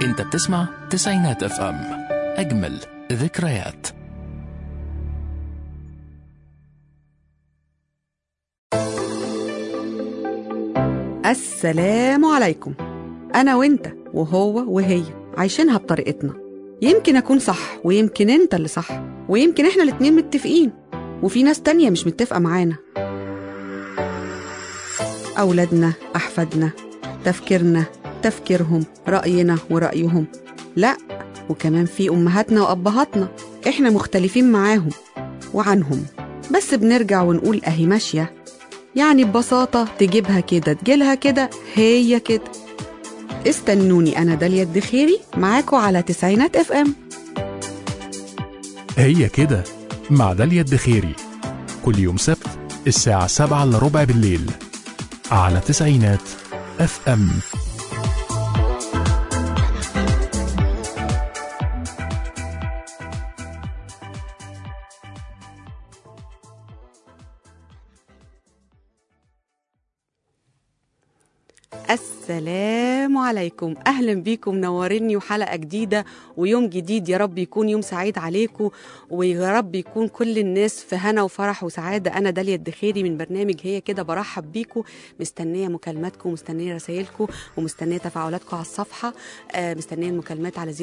انت بتسمع تسعينات اف ام اجمل ذكريات السلام عليكم أنا وأنت وهو وهي عايشينها بطريقتنا يمكن أكون صح ويمكن أنت اللي صح ويمكن إحنا الاتنين متفقين وفي ناس تانية مش متفقة معانا أولادنا أحفادنا تفكيرنا تفكيرهم رأينا ورأيهم لا وكمان في أمهاتنا وأبهاتنا إحنا مختلفين معاهم وعنهم بس بنرجع ونقول أهي ماشية يعني ببساطة تجيبها كده تجيلها كده هي كده استنوني أنا داليا الدخيري معاكم على تسعينات اف ام هي كده مع داليا الدخيري كل يوم سبت الساعة سبعة إلا ربع بالليل على تسعينات اف ام السلام عليكم اهلا بيكم منوريني وحلقه جديده ويوم جديد يا رب يكون يوم سعيد عليكم ويا رب يكون كل الناس في هنا وفرح وسعاده انا داليا الدخيري من برنامج هي كده برحب بيكم مستنيه مكالماتكم مستنيه رسائلكم ومستنيه تفاعلاتكم على الصفحه آه مستنيه المكالمات على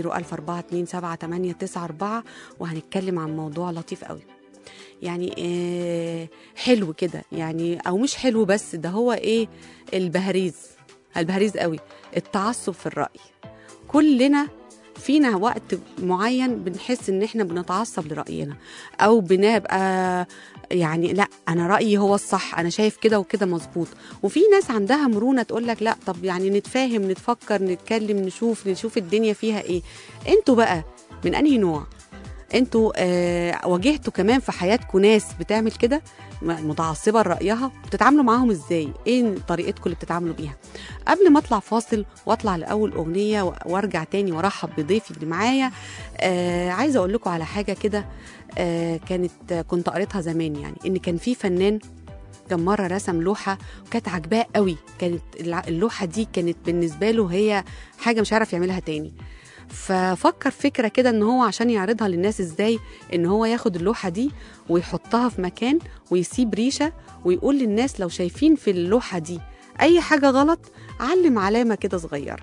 004278994 وهنتكلم عن موضوع لطيف قوي يعني آه حلو كده يعني او مش حلو بس ده هو ايه البهاريز البهاريز قوي التعصب في الرأي كلنا فينا وقت معين بنحس ان احنا بنتعصب لرأينا او بنبقى يعني لا انا رأيي هو الصح انا شايف كده وكده مظبوط وفي ناس عندها مرونة تقول لك لا طب يعني نتفاهم نتفكر نتكلم نشوف نشوف الدنيا فيها ايه انتوا بقى من انهي نوع انتوا آه واجهتوا كمان في حياتكم ناس بتعمل كده متعصبه لرايها بتتعاملوا معاهم ازاي ايه طريقتكم اللي بتتعاملوا بيها قبل ما اطلع فاصل واطلع لاول اغنيه وارجع تاني وارحب بضيفي اللي معايا آه عايزه اقول لكم على حاجه كده آه كانت كنت قريتها زمان يعني ان كان في فنان كان مره رسم لوحه وكانت عجباه قوي كانت اللوحه دي كانت بالنسبه له هي حاجه مش عارف يعملها تاني ففكر فكره كده ان هو عشان يعرضها للناس ازاي ان هو ياخد اللوحه دي ويحطها في مكان ويسيب ريشه ويقول للناس لو شايفين في اللوحه دي اي حاجه غلط علم علامه كده صغيره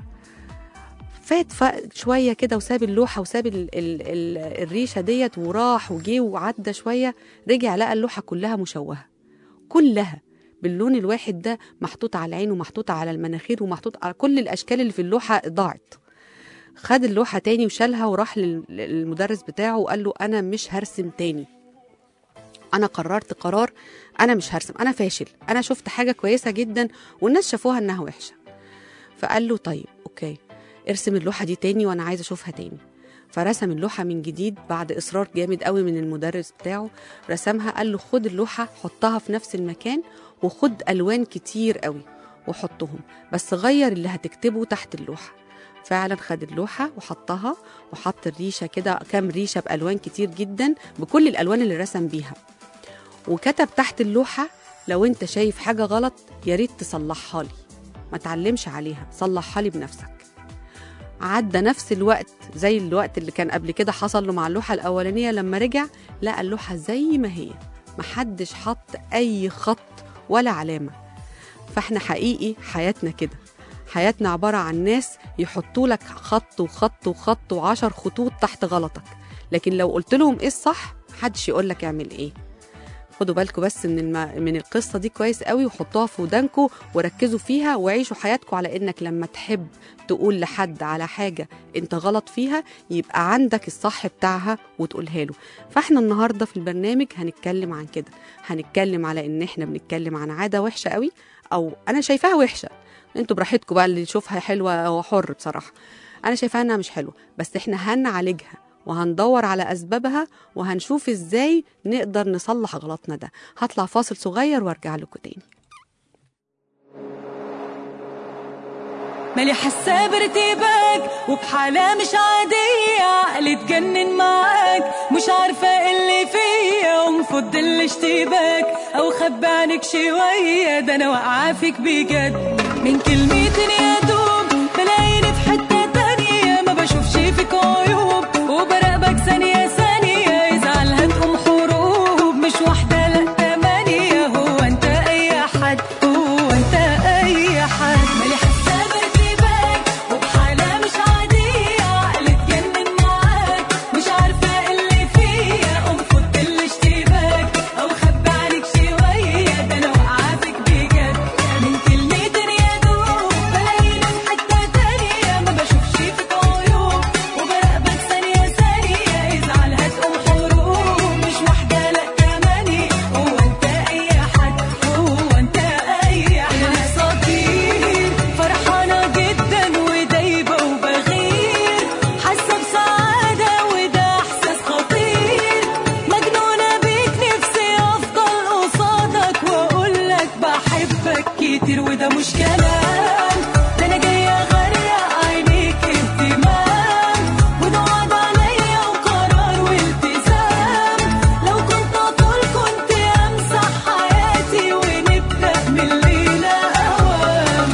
فات فات شويه كده وساب اللوحه وساب ال ال ال الريشه ديت وراح وجه وعدى شويه رجع لقى اللوحه كلها مشوهه كلها باللون الواحد ده محطوط على العين ومحطوط على المناخير ومحطوط على كل الاشكال اللي في اللوحه ضاعت خد اللوحة تاني وشالها وراح للمدرس بتاعه وقال له أنا مش هرسم تاني أنا قررت قرار أنا مش هرسم أنا فاشل أنا شفت حاجة كويسة جدا والناس شافوها إنها وحشة فقال له طيب أوكي ارسم اللوحة دي تاني وأنا عايزة أشوفها تاني فرسم اللوحة من جديد بعد إصرار جامد قوي من المدرس بتاعه رسمها قال له خد اللوحة حطها في نفس المكان وخد ألوان كتير قوي وحطهم بس غير اللي هتكتبه تحت اللوحة فعلا خد اللوحة وحطها وحط الريشة كده كام ريشة بألوان كتير جدا بكل الألوان اللي رسم بيها وكتب تحت اللوحة لو انت شايف حاجة غلط يا ريت تصلحها لي ما تعلمش عليها صلحها لي بنفسك عدى نفس الوقت زي الوقت اللي كان قبل كده حصل له مع اللوحة الأولانية لما رجع لقى اللوحة زي ما هي محدش حط أي خط ولا علامة فاحنا حقيقي حياتنا كده حياتنا عبارة عن ناس يحطوا لك خط وخط وخط وعشر خطوط تحت غلطك لكن لو قلت لهم ايه الصح محدش يقول لك اعمل ايه خدوا بالكم بس من الم... من القصه دي كويس قوي وحطوها في ودانكم وركزوا فيها وعيشوا حياتكم على انك لما تحب تقول لحد على حاجه انت غلط فيها يبقى عندك الصح بتاعها وتقولها له فاحنا النهارده في البرنامج هنتكلم عن كده هنتكلم على ان احنا بنتكلم عن عاده وحشه قوي او انا شايفاها وحشه انتوا براحتكم بقى اللي يشوفها حلوه هو حر بصراحه انا شايفاها انها مش حلوه بس احنا هنعالجها وهندور على اسبابها وهنشوف ازاي نقدر نصلح غلطنا ده هطلع فاصل صغير وارجع لكم تاني مالي حاسه بارتباك وبحالة مش عادية عقلي اتجنن معاك مش عارفة ايه اللي فيا ومفض الاشتباك او خبي عنك شوية ده انا واقعة فيك بجد من كلمتين يا دوب بلاقيني في حتة تانية ما هو انت اي حد مالي حاسه برتباك وبحاله مش عاديه عقلي اتجنن معاك مش عارفه اللي فيا قوم فوت الاشتباك او خبي عليك شويه ده انا واقعه فيك بجد من كلمتين يا دوب بلاقيني في حته تانيه ما بشوفش فيك عيوب وبراقبك ثانيه ثانيه ازعل هتقوم حروب مش واحده لا تمانية هو انت اي حد هو انت اي حد انا صغير فرحانه جدا ودايبه وبغير حاسه بسعاده وده احساس خطير مجنونه بيك نفسي افضل قصادك واقول لك بحبك كتير وده مش كلام ده انا جايه اغرق عينيك اهتمام وده وعد عليا وقرار والتزام لو كنت اطول كنت امسح حياتي ونبدا من الليله اوام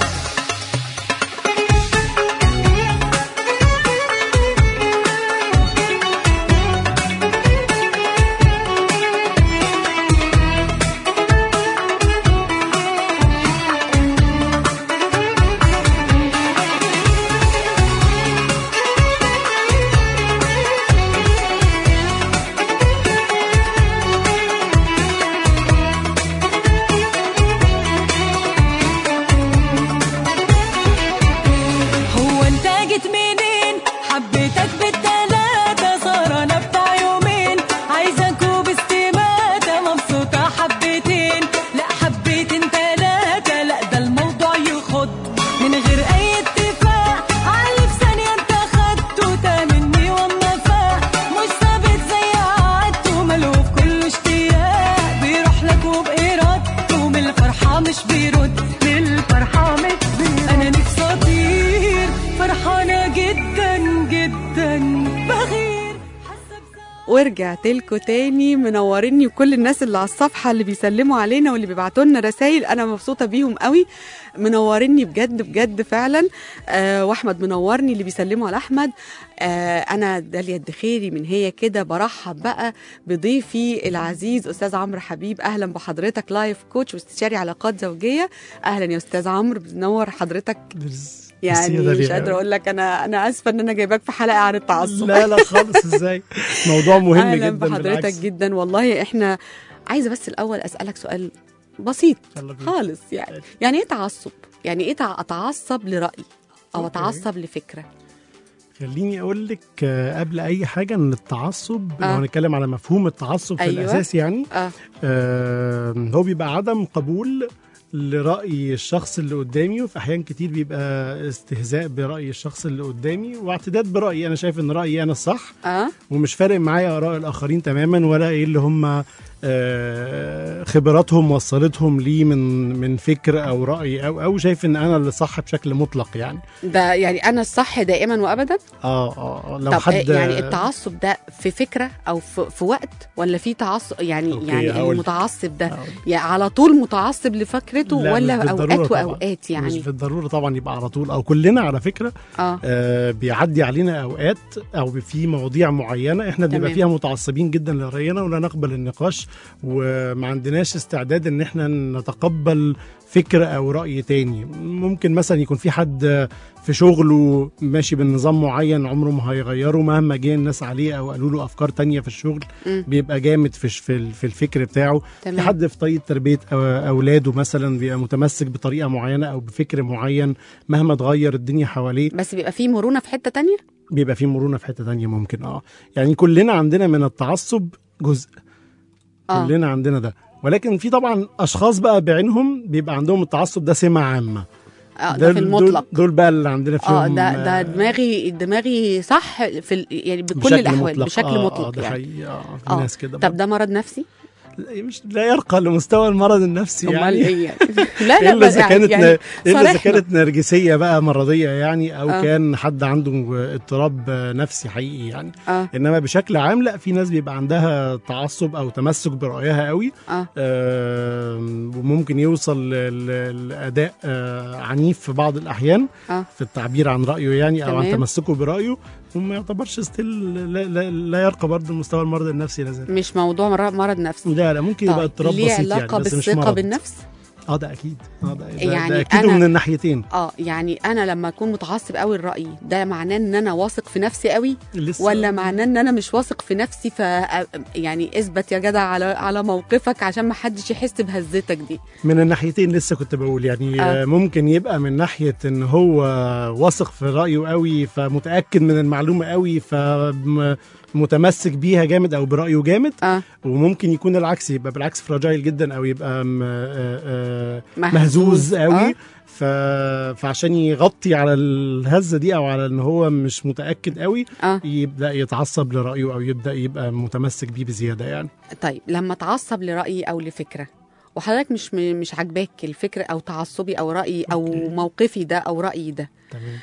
هو انت جيت منين حبيتك بالتلاتة سهرانة بتاع يومين عايزة كوب استماتة مبسوطة حبتين لا حبيتين تلاتة لا ده الموضوع يخض من غير اي اتفاق علي في ثانية انت خدته ده مني واما فاق مش ثابت زي عادته ملهوف كله اشتياق بيروح لك وبإرادته من الفرحة مش بيرد للفرحة مش بيرد أنا نفسي أطير فرحانة جدا جدا بغير حاسة بسعادة ورجعت لكم تاني منوريني وكل الناس اللي على الصفحه اللي بيسلموا علينا واللي بيبعتوا لنا رسائل انا مبسوطه بيهم قوي منوريني بجد بجد فعلا آه واحمد منورني اللي بيسلموا على احمد آه انا داليا الدخيري من هي كده برحب بقى بضيفي العزيز استاذ عمرو حبيب اهلا بحضرتك لايف كوتش واستشاري علاقات زوجيه اهلا يا استاذ عمرو بنور حضرتك يعني مش قادره اقول لك انا انا اسفه ان انا جايباك في حلقه عن التعصب لا لا خالص ازاي موضوع مهم اهلا جدا بحضرتك بالعكس. جدا والله احنا عايزه بس الاول اسالك سؤال بسيط يلا بينا. خالص يعني يعني ايه تعصب يعني ايه تع- اتعصب لراي او أوكي. اتعصب لفكره خليني اقول لك آه، قبل اي حاجه ان التعصب آه. لو هنتكلم على مفهوم التعصب في أيوة. الاساس يعني اه آه، هو بيبقى عدم قبول لرأي الشخص اللي قدامي وفي أحيان كتير بيبقى استهزاء برأي الشخص اللي قدامي واعتداد برأيي أنا شايف إن رأيي أنا الصح اه ومش فارق معايا آراء الآخرين تماما ولا إيه اللي هم آه، خبراتهم وصلتهم لي من من فكر أو رأي أو أو شايف إن أنا اللي صح بشكل مطلق يعني ده يعني انا الصح دائما وابدا اه اه آه، لو طب حد يعني التعصب ده في فكره او في, في وقت ولا في تعصب يعني أوكي، يعني هقول. المتعصب ده هقول. يعني على طول متعصب لفكرته لا، ولا مش بالضرورة اوقات طبعاً. واوقات مش يعني بالضروره طبعا يبقى على طول او كلنا على فكره اه آه بيعدي علينا اوقات او في مواضيع معينه احنا بنبقى تمام. فيها متعصبين جدا لراينا ولا نقبل النقاش وما عندناش استعداد ان احنا نتقبل فكره او راي تاني ممكن مثلا يكون في حد في شغله ماشي بنظام معين عمره ما هيغيره مهما جه الناس عليه او قالوا له افكار تانية في الشغل مم. بيبقى جامد في في في الفكر بتاعه في تمام حد في طريقه تربيه أو- اولاده مثلا بيبقى متمسك بطريقه معينه او بفكر معين مهما تغير الدنيا حواليه بس بيبقى في مرونه في حته تانية بيبقى فيه مرونه في حته تانية ممكن اه يعني كلنا عندنا من التعصب جزء اه كلنا عندنا ده ولكن في طبعا اشخاص بقى بعينهم بيبقى عندهم التعصب ده سمه عامه اه ده في دول- المطلق دول بقى اللي عندنا فيهم اه ده ده آه، دماغي دماغي صح في ال- يعني بكل بشكل الاحوال مطلق. بشكل آه مطلق آه ده يعني حقيقي اه في آه. ناس كده طب ده مرض نفسي لا- مش لا يرقى لمستوى المرض النفسي امال يعني ايه يعني لا لا الا اذا يعني- كانت يعني الا اذا صارحنا. كانت نرجسيه بقى مرضيه يعني او آه. كان حد عنده اضطراب نفسي حقيقي يعني اه انما بشكل عام لا في ناس بيبقى عندها تعصب او تمسك برايها قوي اه آه، وممكن يوصل ل- ل- لاداء آه، عنيف في بعض الاحيان اه في التعبير عن رايه يعني او عن تمام. تمسكه برايه وما يعتبرش ستيل لا, لا, لا يرقى برضه لمستوى المرض النفسي لازال مش موضوع مر- مرض نفسي لا لا ممكن يبقى طب اضطراب ليه بسيط يعني علاقه بس مش بالثقه مرض بالنفس اه ده اكيد اه ده, ده, يعني ده اكيد أنا- من الناحيتين اه يعني انا لما اكون متعصب قوي لرايي ده معناه ان انا واثق في نفسي قوي لسه ولا معناه ان انا مش واثق في نفسي ف يعني اثبت يا جدع على على موقفك عشان ما حدش يحس بهزتك دي من الناحيتين لسه كنت بقول يعني آه. آه. ممكن يبقى من ناحيه ان هو واثق في رايه قوي فمتاكد من المعلومه قوي فمتمسك بيها جامد او برايه جامد اه وممكن يكون العكس يبقى بالعكس فراجايل جدا او يبقى م- آه، آه، مهزوز. مهزوز قوي آه. ف... فعشان يغطي على الهزه دي او على ان هو مش متاكد قوي اه يبدا يتعصب لرايه او يبدا يبقى متمسك بيه بزياده يعني طيب لما اتعصب لرايي او لفكره وحضرتك مش م- مش عاجباك الفكره او تعصبي او رايي او أوكي. موقفي ده او رايي ده تمام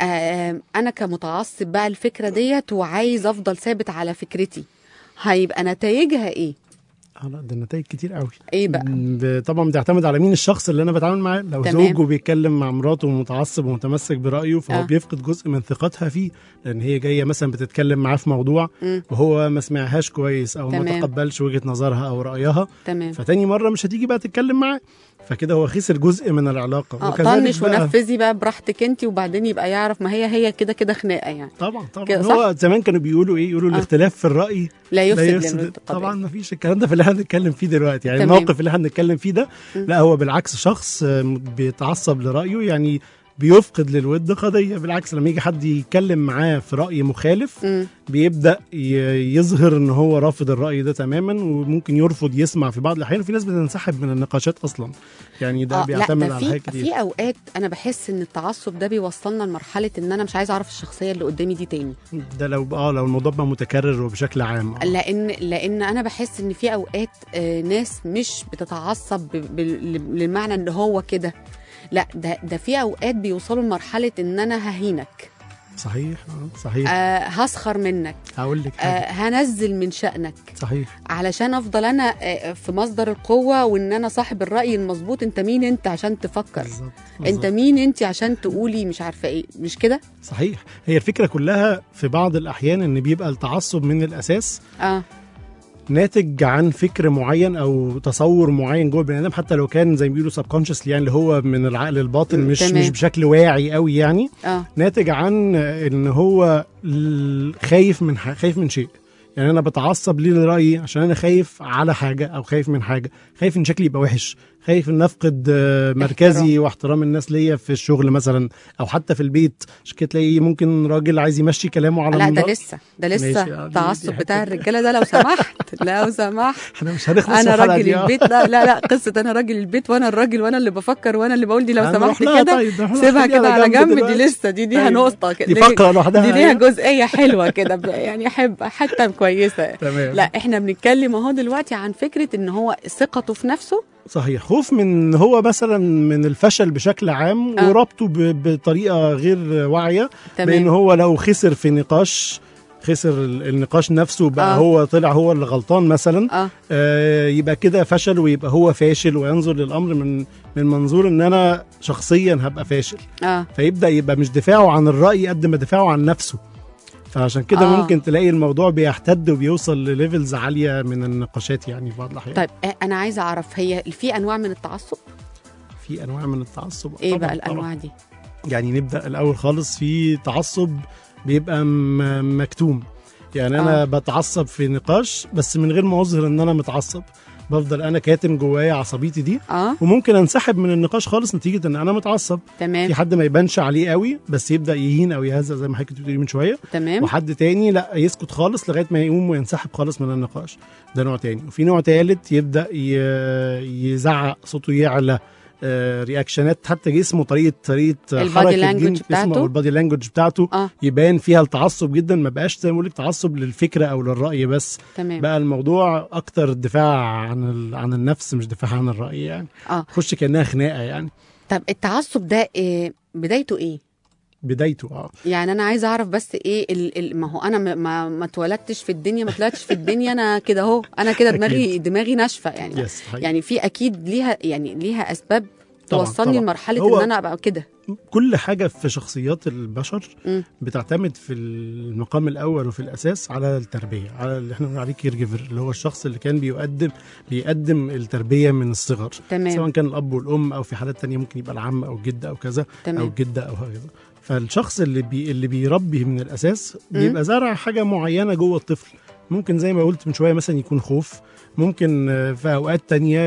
آه انا كمتعصب بقى الفكره ديت وعايز افضل ثابت على فكرتي هيبقى نتائجها ايه اه لا ده النتائج كتير قوي ايه بقى ب- طبعا بتعتمد على مين الشخص اللي انا بتعامل معاه لو تمام. زوجه بيتكلم مع مراته ومتعصب ومتمسك برايه فهو آه. آه. بيفقد جزء من ثقتها فيه لان هي جايه مثلا بتتكلم معاه في موضوع مم. وهو ما سمعهاش كويس او تمام. ما تقبلش وجهه نظرها او رايها تمام فتاني مره مش هتيجي بقى تتكلم معاه فكده هو خسر جزء من العلاقه اه وكذلك طنش بقى- ونفذي بقى براحتك انت وبعدين يبقى يعرف ما هي هي كده كده خناقه يعني طبعا طبعا كده هو زمان كانوا بيقولوا ايه يقولوا آه. الاختلاف في الراي لا لا يفسد يفسد للود طبعا القضية. ما فيش الكلام ده في اللي احنا بنتكلم فيه دلوقتي يعني تمام. الموقف اللي احنا بنتكلم فيه ده لا هو بالعكس شخص آم، بيتعصب لرايه يعني بيفقد للود قضيه بالعكس لما يجي حد يتكلم معاه في راي مخالف مم. بيبدا ي- يظهر ان هو رافض الراي ده تماما وممكن يرفض يسمع في بعض الاحيان وفي ناس بتنسحب من النقاشات اصلا يعني ده اه لا بيعتمد ده على حاجات في كتير في اوقات انا بحس ان التعصب ده بيوصلنا لمرحله ان انا مش عايزه اعرف الشخصيه اللي قدامي دي تاني ده لو اه لو الموضوع بقى متكرر وبشكل عام آه. لان لان انا بحس ان في اوقات آه، ناس مش بتتعصب ب- ب- للمعنى ان هو كده لا ده ده في اوقات بيوصلوا لمرحله ان انا ههينك صحيح اه صحيح آه هسخر منك هقول لك آه حاجه هنزل من شأنك صحيح علشان افضل انا آه، في مصدر القوه وان انا صاحب الراي المظبوط انت مين انت عشان تفكر بالظبط انت بالظبط. مين انت عشان تقولي مش عارفه ايه مش كده صحيح هي الفكرة كلها في بعض الأحيان إن بيبقى التعصب من الأساس اه ناتج عن فكر معين أو تصور معين جوه البني آدم حتى لو كان زي ما بيقولوا سبكونشس يعني اللي هو من العقل الباطن م، مش تمام. مش بشكل واعي قوي يعني اه ناتج عن إن هو ل- خايف من ح- خايف من شيء يعني انا بتعصب ليه لرايي عشان انا خايف على حاجه او خايف من حاجه خايف ان شكلي يبقى وحش خايف ان افقد آه، مركزي احترام. واحترام الناس ليا في الشغل مثلا او حتى في البيت عشان كده تلاقي ممكن راجل عايز يمشي كلامه على لا ده المرأة. لسه ده ماشي، آه، لسه دي- التعصب دي بتاع حتة- الرجاله ده لو سمحت لو سمحت احنا مش هنخلص انا في الحلقة راجل دي، آه. البيت لا لا لا قصه انا راجل البيت وانا الراجل وانا اللي بفكر وانا اللي بقول دي لو هنروح سمحت لها كده طيب، نروح لها سيبها دي كده على جنب دي دلوقتي. لسه دي ليها أيوة. نقطه كده دي فقره لوحدها دي ليها أيوة. جزئيه حلوه كده ب- يعني احب حتى كويسه تمام لا احنا بنتكلم اهو دلوقتي عن فكره ان هو ثقته في نفسه صحيح خوف من هو مثلا من الفشل بشكل عام آه. وربطه ب- بطريقه غير واعيه بان تمام هو لو خسر في نقاش خسر ال- النقاش نفسه بقى آه. آه. هو طلع هو اللي غلطان مثلا اه آه يبقى كده فشل ويبقى هو فاشل وينظر للامر من من منظور ان انا شخصيا هبقى فاشل اه فيبدا يبقى مش دفاعه عن الراي قد ما دفاعه عن نفسه فعشان كده آه. آه. ممكن تلاقي الموضوع بيحتد وبيوصل لليفلز عاليه من النقاشات يعني في بعض الاحيان طيب آه، انا عايزه اعرف هي في انواع من التعصب في انواع من التعصب ايه طبعاً بقى طبعاً. الانواع دي يعني نبدا الاول خالص في تعصب بيبقى م- مكتوم يعني انا آه. آه. بتعصب في نقاش بس من غير ما اظهر ان انا متعصب بفضل انا كاتم جوايا عصبيتي دي اه وممكن انسحب من النقاش خالص نتيجه ان انا متعصب تمام في حد ما يبانش عليه قوي بس يبدا يهين او يهزأ زي ما حضرتك كنت بتقولي من شويه تمام وحد تاني لا يسكت خالص لغايه ما يقوم وينسحب خالص من النقاش ده نوع تاني وفي نوع تالت يبدا ي- يزعق صوته يعلى آه، رياكشنات حتى جسمه طريقه طريقه البادي حركه لانجوج جسمه بتاعته؟ او البادي لانجوج بتاعته اه يبان فيها التعصب جدا ما بقاش زي ما بقول لك تعصب للفكره او للراي بس تمام بقى الموضوع اكتر دفاع عن ال- عن النفس مش دفاع عن الراي يعني اه خش كانها خناقه يعني طب التعصب ده إيه بدايته ايه بدايته اه يعني انا عايزه اعرف بس ايه ال ال ما هو انا ما- ما ما اتولدتش في الدنيا ما طلعتش في الدنيا انا كده اهو انا كده دماغي دماغي ناشفه يعني يس حقيقي. يعني في اكيد ليها يعني ليها اسباب طبعاً، توصلني طبعاً. لمرحله هو- ان انا ابقى كده كل حاجه في شخصيات البشر مم. بتعتمد في المقام الاول وفي الاساس على التربيه على اللي احنا بنقول عليه كير جيفر اللي هو الشخص اللي كان بيقدم بيقدم التربيه من الصغر تمام. سواء كان الاب والام او في حالات تانية ممكن يبقى العم او الجد او كذا تمام. او الجده او هكذا فالشخص اللي بي اللي بيربي من الاساس بيبقى زارع حاجه معينه جوه الطفل ممكن زي ما قلت من شويه مثلا يكون خوف ممكن آه، في اوقات تانية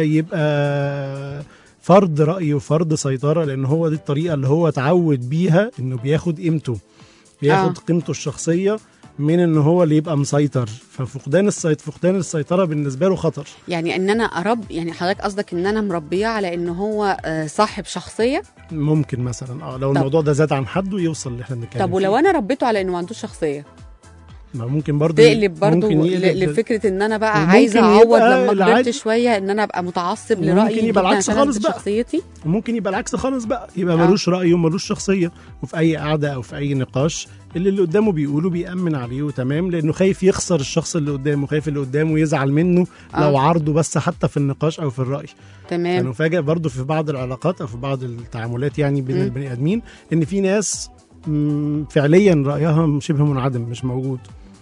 يبقى فرض رأي وفرض سيطرة لأن هو دي الطريقة اللي هو اتعود بيها إنه بياخد قيمته بياخد آه. قيمته الشخصية من إن هو اللي يبقى مسيطر ففقدان السيط فقدان السيطرة بالنسبة له خطر يعني ان انا ارب يعني حضرتك قصدك ان انا مربيه على ان هو آه، صاحب شخصيه ممكن مثلا اه لو طب. الموضوع ده زاد عن حده يوصل اللي احنا بنتكلم طب ولو فيه. انا ربيته على انه ما عندوش شخصيه ما ممكن برضه تقلب برضو ممكن ل- يقلب لفكره ان انا بقى وممكن عايزه اعوض يبقى لما العادي- كبرت شويه ان انا ابقى متعصب وممكن لرايي يبقى جداً العكس عشان خالص أثبت بقى. شخصيتي وممكن يبقى العكس خالص بقى يبقى آه. ملوش رأي وملوش شخصية وفي أي قعدة أو في أي نقاش اللي اللي قدامه بيقوله بيأمن عليه وتمام لأنه خايف يخسر الشخص اللي قدامه خايف اللي قدامه يزعل منه آه. لو عرضه بس حتى في النقاش أو في الرأي تمام فنفاجئ برضو في بعض العلاقات أو في بعض التعاملات يعني بين مم. البني آدمين إن في ناس مم، فعليا رأيها شبه منعدم مش موجود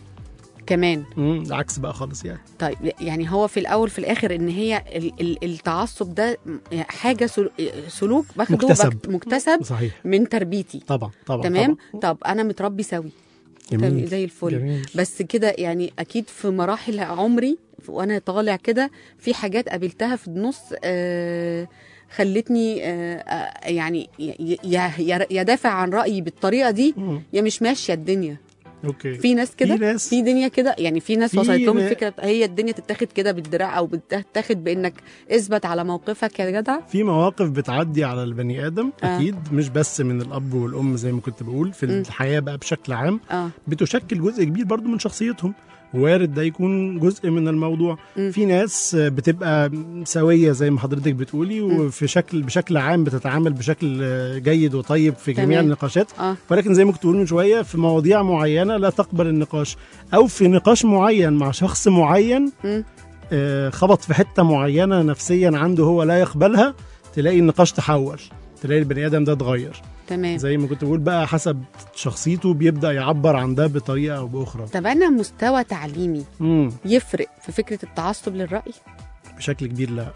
كمان مم، العكس بقى خالص يعني طيب يعني هو في الاول في الاخر ان هي ال- ال- التعصب ده حاجه سلو- سلوك باخده مكتسب. بك- مكتسب صحيح من تربيتي طبعا طبعا تمام طبعا. طب انا متربي سوي جميل زي الفل جميل. بس كده يعني اكيد في مراحل عمري وانا طالع كده في حاجات قابلتها في النص آه خلتني آه آه، يعني ي- ي- ي- يدافع عن رايي بالطريقه دي مم. يا مش ماشيه الدنيا اوكي في ناس كده في ناس في دنيا كده يعني في ناس في وصلت لهم نا- الفكره هي الدنيا تتاخد كده بالدراع او بتتاخد بانك اثبت على موقفك يا جدع في مواقف بتعدي على البني ادم آه. اكيد مش بس من الاب والام زي ما كنت بقول في مم. الحياه بقى بشكل عام اه بتشكل جزء كبير برضو من شخصيتهم وارد ده يكون جزء من الموضوع مم. في ناس بتبقى سويه زي ما حضرتك بتقولي مم. وفي شكل بشكل عام بتتعامل بشكل جيد وطيب في جميع تمام. النقاشات اه ولكن زي ما كنت بقول من شويه في مواضيع معينه لا تقبل النقاش او في نقاش معين مع شخص معين مم. آه، خبط في حته معينه نفسيا عنده هو لا يقبلها تلاقي النقاش تحول تلاقي البني ادم ده اتغير تمام زي ما كنت بقول بقى حسب شخصيته بيبدا يعبر عن ده بطريقه او باخرى طب انا مستوى تعليمي امم يفرق في فكره التعصب للراي بشكل كبير لا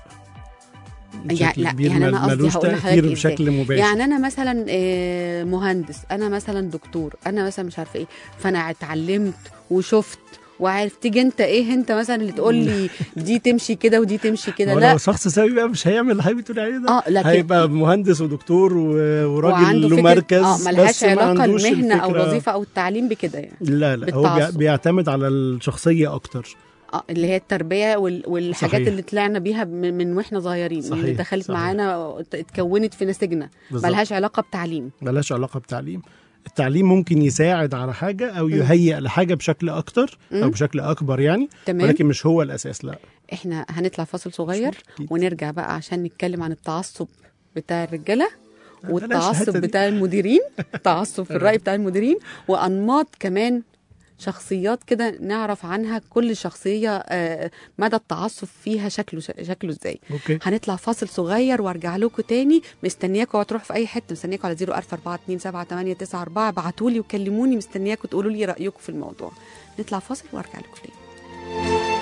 يعني- لا، يعني مل- أنا قصدي ملوش هقول لحضرتك تاثير إزاي. بشكل مباشر يعني انا مثلا آه، مهندس انا مثلا دكتور انا مثلا مش عارفه ايه فانا اتعلمت وشفت وعارف تيجي انت ايه انت مثلا اللي تقول لي دي تمشي كده ودي تمشي كده هو لا لو شخص سوي بقى مش هيعمل اللي حضرتك بتقولي عليه ده اه لكن هيبقى مهندس ودكتور و- وراجل وعنده له فكرة- مركز اه ملهاش بس ما علاقه عندوش المهنه او الفكرة- الوظيفه او التعليم بكده يعني لا لا هو بي- بالتعصب. بيعتمد على الشخصية أكتر اه اللي هي التربيه وال- والحاجات صحيح. اللي طلعنا بيها من, من واحنا صغيرين اللي صحيح، دخلت صحيح. معانا ات- اتكونت في نسيجنا بالظبط. ملهاش علاقه بتعليم ملهاش علاقة بتعليم التعليم ممكن يساعد على حاجة أو يهيئ لحاجة بشكل أكتر أو مم. بشكل أكبر يعني تمام ولكن مش هو الأساس لا احنا هنطلع فاصل صغير أكيد. ونرجع بقى عشان نتكلم عن التعصب بتاع الرجاله بلاش والتعصب الحتة دي. بتاع المديرين التعصب في الرأي بتاع المديرين وأنماط كمان شخصيات كده نعرف عنها كل شخصية آه، مدى التعصب فيها شكله شكله ازاي أوكي هنطلع فاصل صغير وارجع لكم تاني مستنياكم هتروحوا في اي حته مستنياكم على 044278994 ابعتوا لي وكلموني مستنياكم تقولوا لي رايكم في الموضوع نطلع فاصل وارجع لكم تاني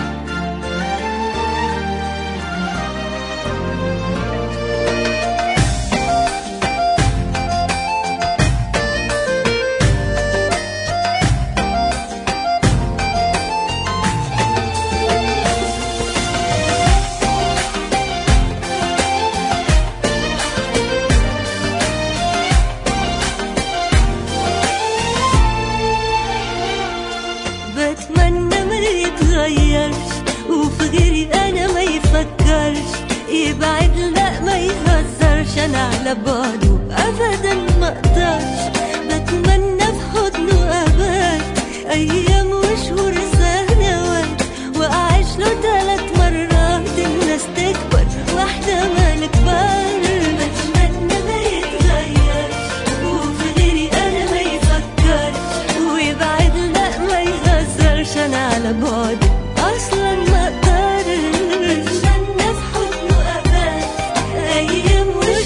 بتمنى ما يتغيرش وفي غيري انا ما يفكرش يبعد لا ما يهزرش انا على بعده ابدا ما اقدرش بتمنى في حضنه ابات ايام وشهور سنوات واعيش له ثلاث مرات الناس تكبر واحده ما نكبر بتمنى ما يتغيرش وفي غيري انا ما يفكرش ويبعد لا ما يهزرش انا على بعد اصلا ما اقدرش بتمنى في حضنه ابات ايام وشهور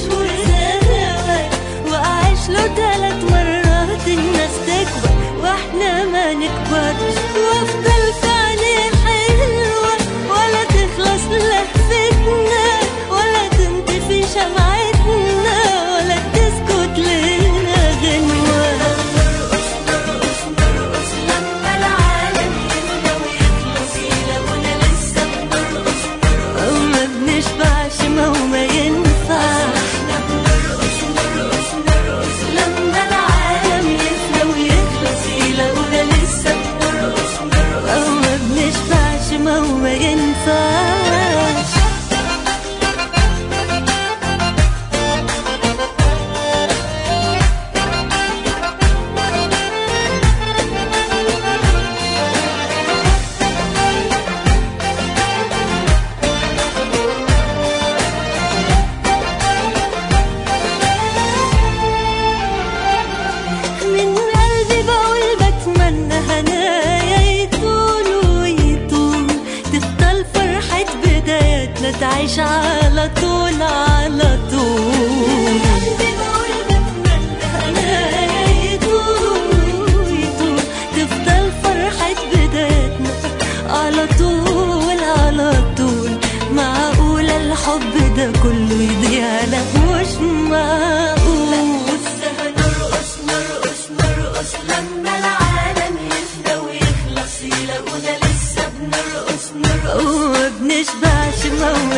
نعيش على طول على طول قلبي بقول بتمنى انا يطول يطول تفضل فرحة بدايتنا على طول على طول معقول الحب ده كله يضيع لا مش معقول لسه هنرقص نرقص نرقص لما العالم يفنى ويخلص يلاقونا لسه بنرقص نرقص وما بنشبعش ما هو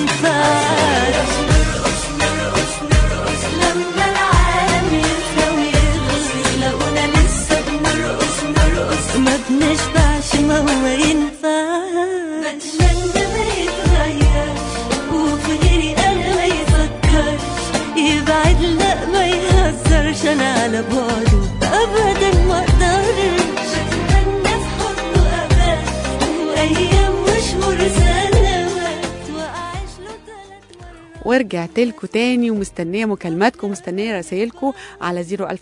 ينفعش نرقص نرقص نرقص لما العالم يفنى ويخلص يلاقونا لسه بنرقص نرقص ما بنشبعش ما هو ينفعش بتمنى ما يتغيرش وفي غيري انا ما يفكرش يبعد لا ما يهزرش انا على بعده ابدا ما اقدرش اتمنى في حضنه ابات وايام وشهور سنوات واعيش له ثلاث مرات ورجعت لكم تاني ومستنيه مكالماتكم ومستنيه رسائلكم على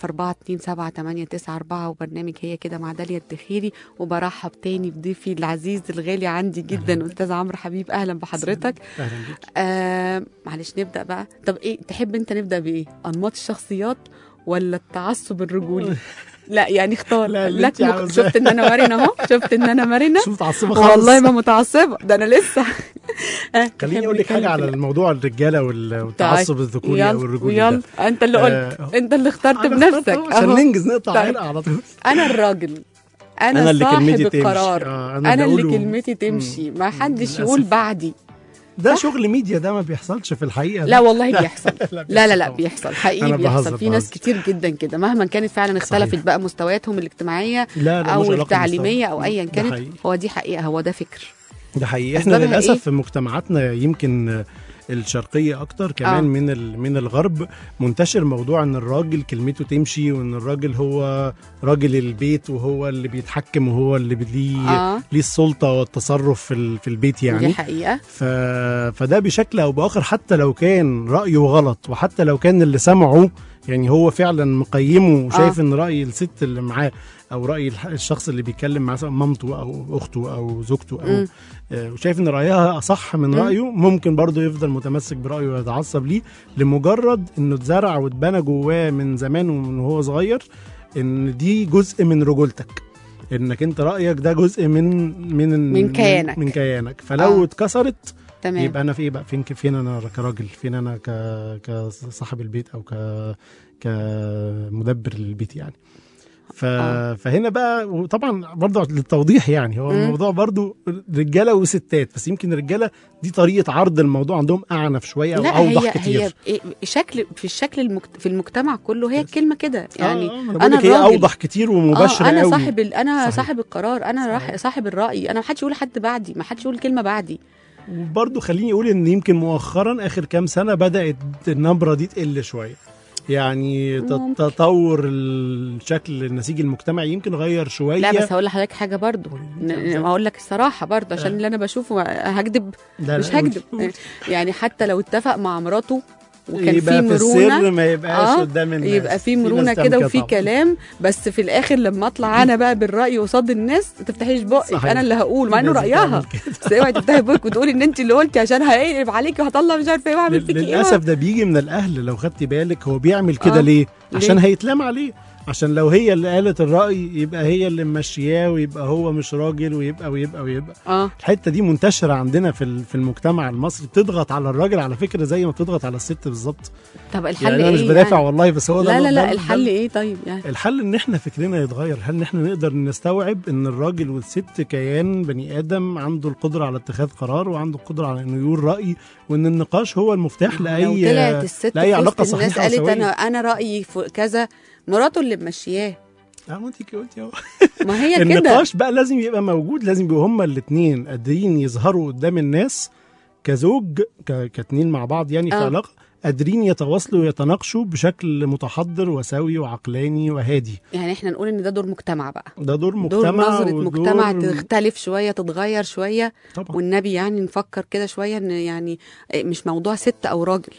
004278994 وبرنامج هي كده مع داليا الدخيري وبرحب تاني بضيفي العزيز الغالي عندي جدا استاذ عمرو حبيب اهلا بحضرتك اهلا بيك آه معلش نبدا بقى طب ايه تحب انت نبدا بايه انماط الشخصيات ولا التعصب الرجولي لا يعني اختار لا، اللي لك انت مك... عاوزاه. شفت ان انا مرنه اهو شفت ان انا مرنه شوف متعصبه خالص والله ما متعصبه ده انا لسه آه، خليني تحب اقول لك حاجه نتكلم على في- الموضوع الرجاله وال- والتعصب طيب. الذكوري يلا، او الرجولي يلا ده انت اللي قلت آه، انت اللي اخترت أنا بنفسك اخترت عشان أهو. ننجز نقطع طيب. حلقه على طول انا الراجل انا, أنا اللي صاحب كلمتي تمشي. القرار آه، انا, أنا اللي بقوله. كلمتي تمشي ما حدش للأسف. يقول بعدي ده شغل ميديا ده ما بيحصلش في الحقيقه لا ده. والله بيحصل لا، لا لا لا طبعا. بيحصل حقيقي أنا بيحصل بهزر- في ناس بهزر. كتير جدا كده مهما كانت فعلا اختلفت صحيح. بقى مستوياتهم الاجتماعيه لا لا مش او علاقة التعليميه او بالمستوى. ايا ده كانت حقيقي. هو دي حقيقه هو ده فكر ده حقيقي احنا أسبابها للاسف إيه؟ في مجتمعاتنا يمكن الشرقيه اكتر كمان آه. آه. من ال- من الغرب منتشر موضوع ان الراجل كلمته تمشي وان الراجل هو راجل البيت وهو اللي بيتحكم وهو اللي بي- ليه اه ليه السلطه والتصرف في ال- في البيت دي يعني حقيقه ف... فده بشكل او باخر حتى لو كان رايه غلط وحتى لو كان اللي سمعه يعني هو فعلا مقيمه وشايف آه. ان راي الست اللي معاه او راي الح- الشخص اللي بيتكلم معاه سواء مامته او اخته او زوجته او مم. آه، وشايف ان رايها اصح من مم. رايه ممكن برضه يفضل متمسك برايه ويتعصب ليه لمجرد انه اتزرع واتبنى جواه من زمان ومن وهو صغير ان دي جزء من رجولتك انك انت رايك ده جزء من من من كيانك. من, من كيانك فلو آه. اتكسرت تمام يبقى انا في ايه بقى فين فين انا كراجل فين انا ك كصاحب البيت او ك كمدبر للبيت يعني ف... آه. فهنا بقى وطبعا برضه للتوضيح يعني هو مم. الموضوع برضه رجاله وستات بس يمكن الرجاله دي طريقه عرض الموضوع عندهم اعنف شويه او لا اوضح هي كتير هي إيه شكل في الشكل المجت... في المجتمع كله هي الكلمه كده يعني آه، أنا انا بقول لك هي الراجل. اوضح كتير ومباشره اه انا قوي. صاحب ال... انا صحيح. صاحب القرار انا صحيح. راح صاحب الراي انا ما حدش يقول لحد بعدي ما حدش يقول كلمه بعدي وبرضه خليني اقول ان يمكن مؤخرا اخر كام سنه بدات النبره دي تقل شويه يعني ت- ممكن. تطور الشكل النسيج المجتمعي يمكن غير شويه لا بس هقول لحضرتك حاجه برضو قولي. ن- ن- هقول لك الصراحه برضو عشان آه. اللي انا بشوفه هكذب لا مش لا، قولي. هكذب يعني حتى لو اتفق مع مراته وكان يبقى في في السر مرونه ما يبقاش آه، قدام الناس يبقى في ناس مرونه تعمل كده وفي طبعاً. كلام بس في الاخر لما اطلع انا بقى بالراي قصاد الناس ما تفتحيش بقك صحيح. انا اللي هقول مع انه لازم رايها تعمل كده. بس اوعي تفتحي بقك وتقولي ان انت اللي قلتي عشان هيقلب عليكي وهطلع مش عارفه ايه واعمل فيكي ايه للاسف ده بيجي من الاهل لو خدتي بالك هو بيعمل كده آه. ليه عشان ليه؟ هيتلام عليه عشان لو هي اللي قالت الراي يبقى هي اللي ممشياه ويبقى هو مش راجل ويبقى ويبقى ويبقى اه الحته دي منتشره عندنا في ال- في المجتمع المصري بتضغط على الراجل على فكره زي ما بتضغط على الست بالظبط طب الحل يعني ايه انا مش بدافع يعني؟ والله بس هو ده لا لا ده- لا ده- الحل ايه طيب يعني الحل ان احنا فكرنا يتغير هل ان احنا نقدر نستوعب ان الراجل والست كيان بني ادم عنده القدره على اتخاذ قرار وعنده القدره على انه يقول راي وان النقاش هو المفتاح لاي لو طلعت الست لأي في علاقة وسط الناس صحيحة قالت وسوية. انا انا رايي في كذا مراته اللي ممشياه اه ما انت قلتي اهو ما هي كده النقاش بقى لازم يبقى موجود لازم يبقوا هما الاثنين قادرين يظهروا قدام الناس كزوج ك- كاتنين مع بعض يعني في آه. علاقه قادرين يتواصلوا ويتناقشوا بشكل متحضر وسوي وعقلاني وهادي يعني احنا نقول ان ده دور مجتمع بقى ده دور مجتمع دور نظرة ودور- مجتمع تختلف شوية تتغير شوية طبعا والنبي يعني نفكر كده شوية ان يعني مش موضوع ست او راجل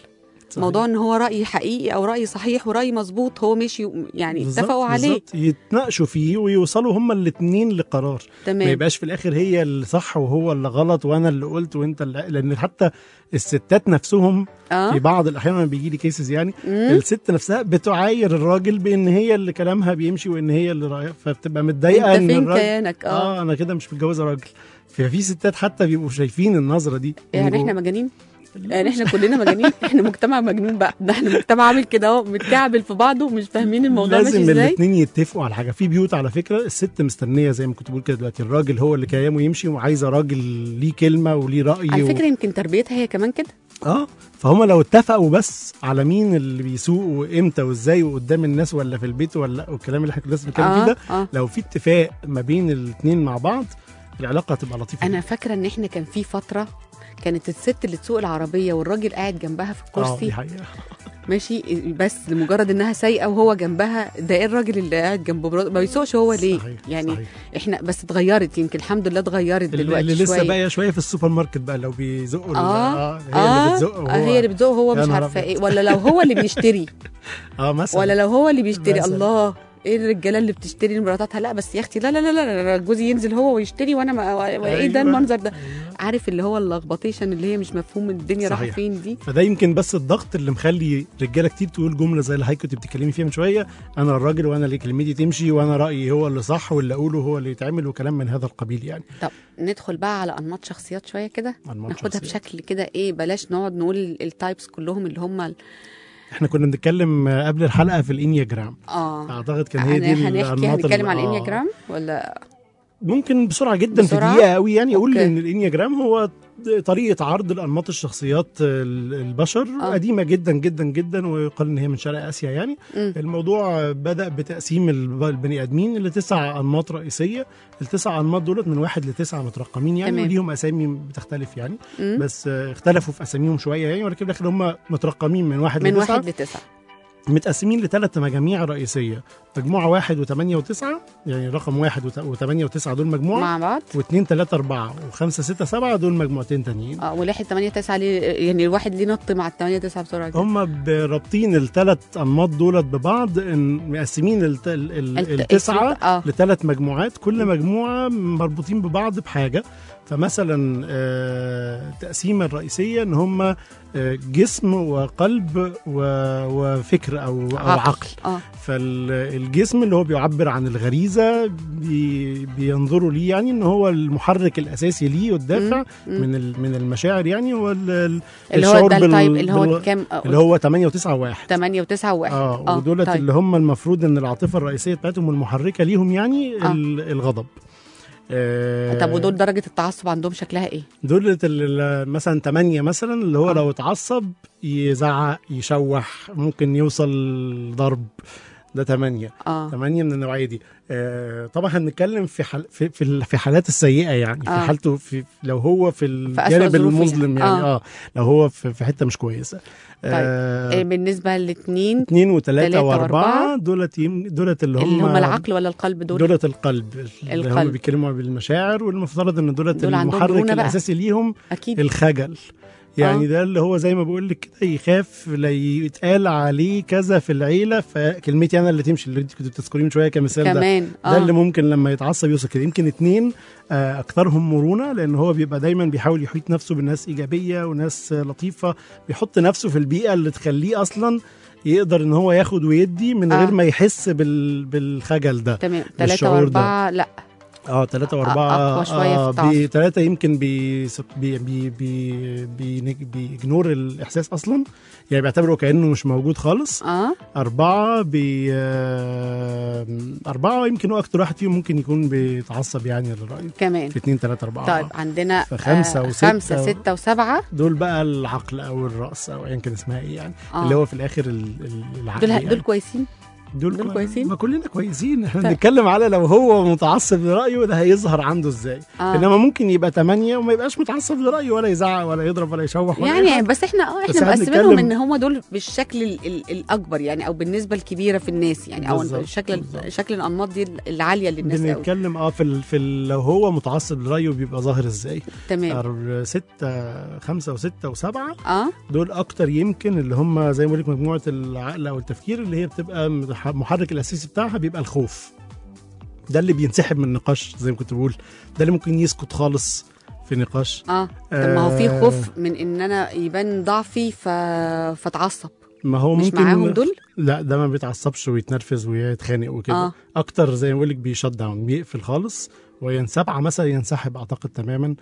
موضوع ان هو راي حقيقي او راي صحيح وراي مظبوط هو ماشي يعني بالظبط، اتفقوا عليه بالظبط. يتناقشوا فيه ويوصلوا هما الاثنين لقرار ما تمام يبقاش في الاخر هي اللي صح وهو اللي غلط وانا اللي قلت وانت اللي لان حتى الستات نفسهم في اه بعض الاحيان لما بيجي لي كيسز يعني مم. الست نفسها بتعاير الراجل بان هي اللي كلامها بيمشي وان هي اللي رايح فبتبقى متضايقه انت ان فين الراجل كيانك اه اه انا كده مش متجوزه راجل ففي ستات حتى بيبقوا شايفين النظره دي يعني من احنا جوه. مجانين يعني احنا كلنا مجانين احنا مجتمع مجنون بقى ده احنا مجتمع عامل كده اهو متكعبل في بعضه ومش فاهمين الموضوع ماشي لازم ازاي الاثنين يتفقوا على حاجه في بيوت على فكره الست مستنيه زي ما كنت بقول كده دلوقتي الراجل هو اللي كلامه يمشي وعايزه راجل ليه كلمه وليه راي على و- فكره يمكن تربيتها هي كمان كده اه فهم لو اتفقوا بس على مين اللي بيسوق وامتى وازاي وقدام الناس ولا في البيت ولا لا والكلام اللي احنا كنا لسه بنتكلم فيه ده اه لو في اتفاق ما بين الاثنين مع بعض العلاقه هتبقى لطيفه انا فاكره ان احنا كان في فتره كانت الست اللي تسوق العربيه والراجل قاعد جنبها في اه الكرسي دي حقيقه ماشي بس لمجرد انها سايقه وهو جنبها ده ايه الراجل اللي قاعد جنبه برا- ما بيسوقش هو ليه صحيح يعني صحيح. احنا بس اتغيرت يمكن الحمد لله اتغيرت اللي, دلوقتي اللي لسه شويه باقيه شويه في السوبر ماركت بقى لو بيزقوا ال- اه هي اللي بتزق آه، وهو هي اللي بتزق هو يا مش نهار عارفه أبيض. ايه ولا لو هو اللي بيشتري اه مثلا ولا لو هو اللي بيشتري مثلا. الله ايه الرجاله اللي بتشتري مراتاتها لا بس يا اختي لا لا لا لا, لا جوزي ينزل هو ويشتري وانا ما وايه ده أيوة. المنظر ده أيوة. عارف اللي هو اللخبطيشن اللي هي مش مفهوم الدنيا رايحه صحيح. فين دي فده يمكن بس الضغط اللي مخلي رجاله كتير تقول جمله زي اللي حضرتك كنت بتتكلمي فيها من شويه انا الراجل وانا اللي كلمتي تمشي وانا رايي هو اللي صح واللي اقوله هو اللي يتعمل وكلام من هذا القبيل يعني طب ندخل بقى على انماط شخصيات شويه كده أنماط ناخدها شخصيات. بشكل كده ايه بلاش نقعد نقول ال- التايبس كلهم اللي هم ال- احنا كنا بنتكلم قبل الحلقه في الانياجرام اه اعتقد كان هي دي هن- هنحكي الأنماط هنتكلم اللي- على آه. الانياجرام ولا ممكن بسرعه جدا بسرعة؟ في دقيقه قوي يعني اقول أوكي. ان الانياجرام هو طريقه عرض الانماط الشخصيات ال- البشر آه. قديمه جدا جدا جدا ويقال ان هي من شرق اسيا يعني مم. الموضوع بدا بتقسيم الب- البني ادمين لتسع انماط رئيسيه التسع انماط دولت من واحد لتسعه مترقمين يعني تمام. وليهم اسامي بتختلف يعني مم. بس آه، اختلفوا في اساميهم شويه يعني ولكن في الاخر هم مترقمين من واحد من لتسعه واحد لتسعه متقسمين لثلاث مجاميع رئيسيه مجموعه واحد وثمانيه وتسعه يعني رقم واحد وت- وثمانيه وتسعه دول مجموعه مع بعض واثنين ثلاثة أربعة وخمسة ستة سبعة دول مجموعتين تانيين اه ولحد 8 9 ليه يعني الواحد ليه نط مع ال 8 9 بسرعه كده هم رابطين الثلاث أنماط دولت ببعض إن مقسمين الت... ال... ال... الت- التسعة اه لثلاث مجموعات كل مجموعة مربوطين ببعض بحاجة فمثلا آه، التقسيمة الرئيسية إن هم آه، جسم وقلب و... وفكر أو, أو عقل اه فالجسم اللي هو بيعبر عن الغريزه بي بينظروا ليه يعني ان هو المحرك الاساسي ليه والدافع مم. من ال- من المشاعر يعني هو ال- ال- اللي هو الشعور ده بال- التايب اللي هو بال- كام اللي هو 8 و9 و1 8 و9 و1 اه ودولت اللي هم المفروض ان العاطفه الرئيسيه بتاعتهم المحركه ليهم يعني آه. ال- الغضب آه، طب ودول درجه التعصب عندهم شكلها ايه؟ دول ال- مثلا 8 مثلا اللي هو آه. لو اتعصب يزعق يشوح ممكن يوصل ضرب ده 8 اه ثمانية من النوعية دي آه طبعا احنا بنتكلم في حل في في, ال- في حالات السيئة يعني في آه. حالته في لو هو في أسوأ الجانب ظروفه المظلم يعني. يعني آه. اه, لو هو في, في حتة مش كويسة إيه آه بالنسبه للاثنين اثنين وثلاثة تلاتة وأربعة وأربعة. دولت يم- دولت اللي هم اللي هم العقل ولا القلب دول؟ دولت القلب اللي هم القلب. بيتكلموا بالمشاعر والمفترض ان دولت دول عندهم المحرك مرونة بقى. الاساسي ليهم اكيد الخجل يعني آه. ده اللي هو زي ما بقول لك كده يخاف لا يتقال عليه كذا في العيله فكلمتي انا اللي تمشي اللي انت كنت بتذكريه من شويه كمثال ده كمان ده اللي اه ممكن لما يتعصب يوصل كده يمكن اتنين آه، اكثرهم مرونه لان هو بيبقى دايما بيحاول يحيط نفسه بالناس ايجابيه وناس آه، لطيفه بيحط نفسه في البيئه اللي تخليه اصلا يقدر ان هو ياخد ويدي من آه. غير ما يحس بال... بالخجل ده تمام ثلاثة بالشعور ده. وأربعة لا اه ثلاثة وأربعة أقوى شوية في التعصب. ثلاثة يمكن بي بي بي بي بي بيجنور الإحساس أصلا يعني بيعتبره كأنه مش موجود خالص اه أربعة بي آه، أربعة يمكن هو أكتر واحد فيهم ممكن يكون بيتعصب يعني للرأي كمان في اتنين تلاتة أربعة طيب عندنا فخمسة آه وستة خمسة و- ستة وسبعة دول بقى العقل أو الرأس أو أيا كان اسمها إيه يعني آه. اللي هو في الآخر ال- ال- العقل دول يعني. دول كويسين دول كوي- كويسين؟ ما كلنا كويسين احنا طيب. بنتكلم على لو هو متعصب لرايه ده هيظهر عنده ازاي آه. انما ممكن يبقى تمانية وما يبقاش متعصب لرايه ولا يزعق ولا يضرب ولا يشوح ولا أي يعني حاجة. بس احنا اه بس احنا احنا مقسمينهم بنتكلم- ان هم دول بالشكل ال ال الاكبر يعني او بالنسبه الكبيره في الناس يعني او بالظبط، الشكل بالظبط. شكل الانماط دي العاليه للناس قوي بنتكلم اه في ال... في ال... لو هو متعصب لرايه بيبقى ظاهر ازاي تمام أر- ستة خمسة وستة وسبعة اه دول أكتر يمكن اللي هم زي ما بقول لك مجموعة العقل أو التفكير اللي هي بتبقى مح- المحرك الأساسي بتاعها بيبقى الخوف ده اللي بينسحب من النقاش زي ما كنت بقول ده اللي ممكن يسكت خالص في نقاش اه طب ما هو في آه. خوف من ان انا يبان ضعفي ف... فاتعصب ما هو مش ممكن معاهم دول لا ده ما بيتعصبش ويتنرفز ويتخانق وكده آه. آه. اكتر زي ما بقول لك بيشت داون بيقفل خالص وينسبع مثلا ينسحب اعتقد تماما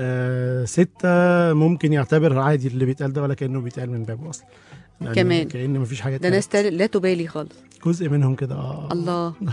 آه ستة ممكن يعتبر عادي اللي بيتقال ده ولا كانه بيتقال من بابه اصلا يعني كمان. كان مفيش حاجه ده ناس اتقالت. تال- لا تبالي خالص جزء منهم كده اه الله طب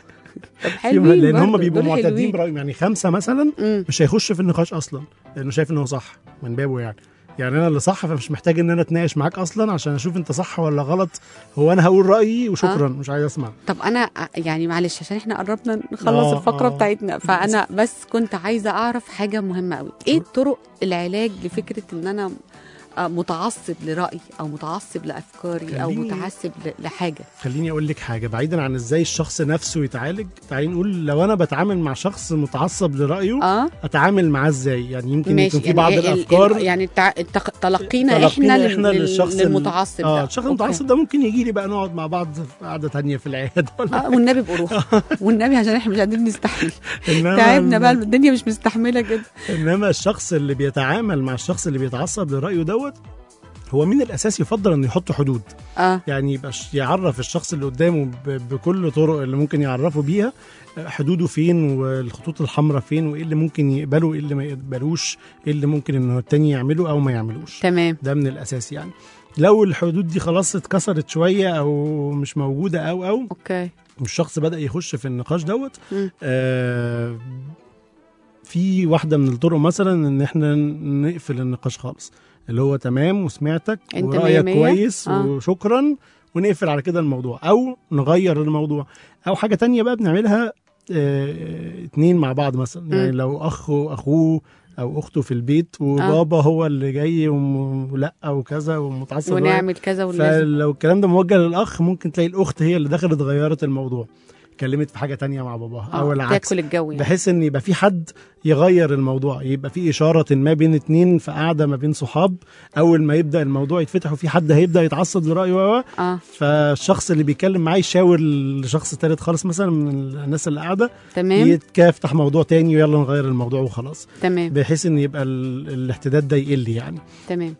فيهم- حلوين لان هم برضه، بيبقوا دول معتادين حلوين. برايهم يعني خمسه مثلا مم. مش هيخش في النقاش اصلا لانه شايف ان هو صح من بابه يعني يعني انا اللي صح فمش محتاج ان انا اتناقش معاك اصلا عشان اشوف انت صح ولا غلط هو انا هقول رايي وشكرا مش عايز اسمع طب انا يعني معلش عشان احنا قربنا نخلص آه، الفقره آه. بتاعتنا فانا بس كنت عايزه اعرف حاجه مهمه قوي ايه طرق العلاج لفكره ان انا آه، متعصب لرايي او متعصب لافكاري او خليني- متعصب ل- لحاجه خليني اقول لك حاجه بعيدا عن ازاي الشخص نفسه يتعالج تعالي نقول لو انا بتعامل مع شخص متعصب لرايه اه اتعامل معاه ازاي يعني يمكن ماشي يكون في يعني بعض إيه ال- الافكار ال- يعني التع... التق... تلقينا احنا, تلقينا لل... احنا للشخص ال- للمتعصب اه ده الشخص أوكي. المتعصب ده ممكن يجي لي بقى نقعد مع بعض في قعده تانية في العياده ولا اه والنبي بقروح والنبي عشان احنا مش قادرين نستحمل إنما تعبنا ال- بقى الدنيا مش مستحمله كده انما الشخص اللي بيتعامل مع الشخص اللي بيتعصب لرايه دوت هو من الاساس يفضل انه يحط حدود اه يعني يبقى ش- يعرف الشخص اللي قدامه ب- بكل طرق اللي ممكن يعرفه بيها حدوده فين والخطوط الحمراء فين وايه اللي ممكن يقبله وايه اللي ما يقبلوش ايه اللي ممكن انه التاني يعمله او ما يعملوش تمام ده من الاساس يعني لو الحدود دي خلاص اتكسرت شويه او مش موجوده او او اوكي والشخص بدا يخش في النقاش دوت مم. آه في واحده من الطرق مثلا ان احنا نقفل النقاش خالص اللي هو تمام وسمعتك أنت ورايك مية مية. كويس آه. وشكرا ونقفل على كده الموضوع او نغير الموضوع او حاجه تانية بقى بنعملها آه اتنين مع بعض مثلا يعني مم. لو اخ واخوه او اخته في البيت وبابا هو اللي جاي وم- ولا وكذا ومتعصب رأيه. ونعمل كذا ولازم فلو الكلام ده موجه للاخ ممكن تلاقي الاخت هي اللي دخلت غيرت الموضوع اتكلمت في حاجه تانية مع باباها او آه، العكس تاكل الجو يعني بحيث ان يبقى في حد يغير الموضوع يبقى في اشاره ما بين اتنين في قاعده ما بين صحاب اول ما يبدا الموضوع يتفتح وفي حد هيبدا يتعصب لرايه و- و- اه فالشخص اللي بيتكلم معاه يشاور لشخص تالت خالص مثلا من الناس اللي قاعده تمام يتفتح موضوع تاني ويلا نغير الموضوع وخلاص تمام بحيث ان يبقى ال- الاحتداد ده يقل يعني تمام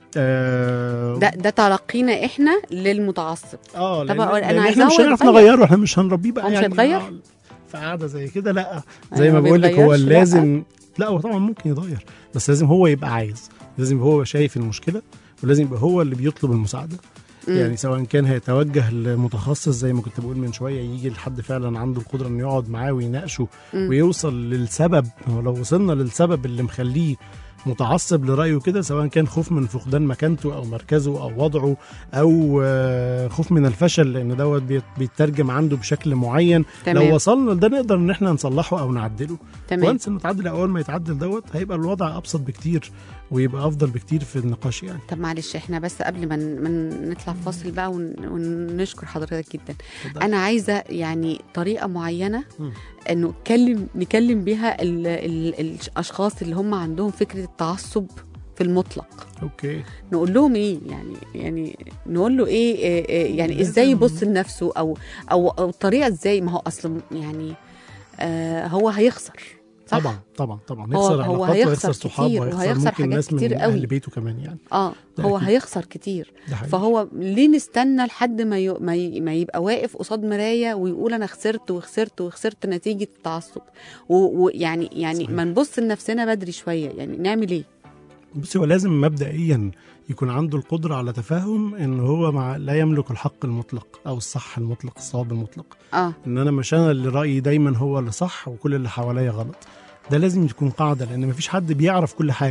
آه ده ده تلقينا احنا للمتعصب اه طب لأن, أقول- أنا لأن عايزاه احنا مش هو هنعرف يتغير. نغيره احنا مش هنربيه بقى هو مش يعني هيتغير؟ آه، في قعده زي كده لا أيوة، زي ما ما بقول لك هو بيتغيرش، لا. لازم لا هو طبعا ممكن يتغير بس لازم هو يبقى عايز لازم يبقى هو شايف المشكله ولازم يبقى هو اللي بيطلب المساعده مم. يعني سواء كان هيتوجه لمتخصص زي ما كنت بقول من شويه يجي لحد فعلا عنده القدره انه يقعد معاه ويناقشه مم. ويوصل للسبب ولو وصلنا للسبب اللي مخليه متعصب لرايه كده سواء كان خوف من فقدان مكانته او مركزه او وضعه او آه، خوف من الفشل لان دوت بيت- بيترجم عنده بشكل معين تمام لو وصلنا لده نقدر ان احنا نصلحه او نعدله تمام وانس انه اتعدل اول ما يتعدل دوت هيبقى الوضع ابسط بكتير ويبقى افضل بكتير في النقاش يعني طب معلش احنا بس قبل ما ن- ما نطلع فاصل بقى ون- ونشكر حضرتك جدا اتفضل. انا عايزه يعني طريقه معينه مم. انه نتكلم نكلم بيها ال ال الاشخاص اللي هم عندهم فكره التعصب في المطلق اوكي نقول لهم ايه يعني يعني نقول له ايه, إيه, إيه يعني لازم- ازاي يبص لنفسه او او او الطريقه ازاي ما هو اصلا يعني آه هو هيخسر صح؟ طبعا طبعا طبعا هو- هيخسر هو علاقات هيخسر وهيخسر صحاب كتير وهيخسر وهيخسر ممكن حاجات ناس من كتير قوي. اهل بيته كمان يعني اه ده هو أكيد. هيخسر كتير ده حقيقي. فهو ليه نستنى لحد ما ي... ما, ي... ما يبقى واقف قصاد مرايه ويقول انا خسرت وخسرت وخسرت نتيجه التعصب ويعني و... يعني يعني صحيح. ما نبص لنفسنا بدري شويه يعني نعمل ايه؟ بصي هو لازم مبدئيا يكون عنده القدرة على تفهم ان هو مع لا يملك الحق المطلق او الصح المطلق الصواب المطلق اه ان انا مش انا اللي رأيي دايما هو اللي صح وكل اللي حواليا غلط ده لازم تكون قاعدة لان مفيش حد بيعرف كل حاجة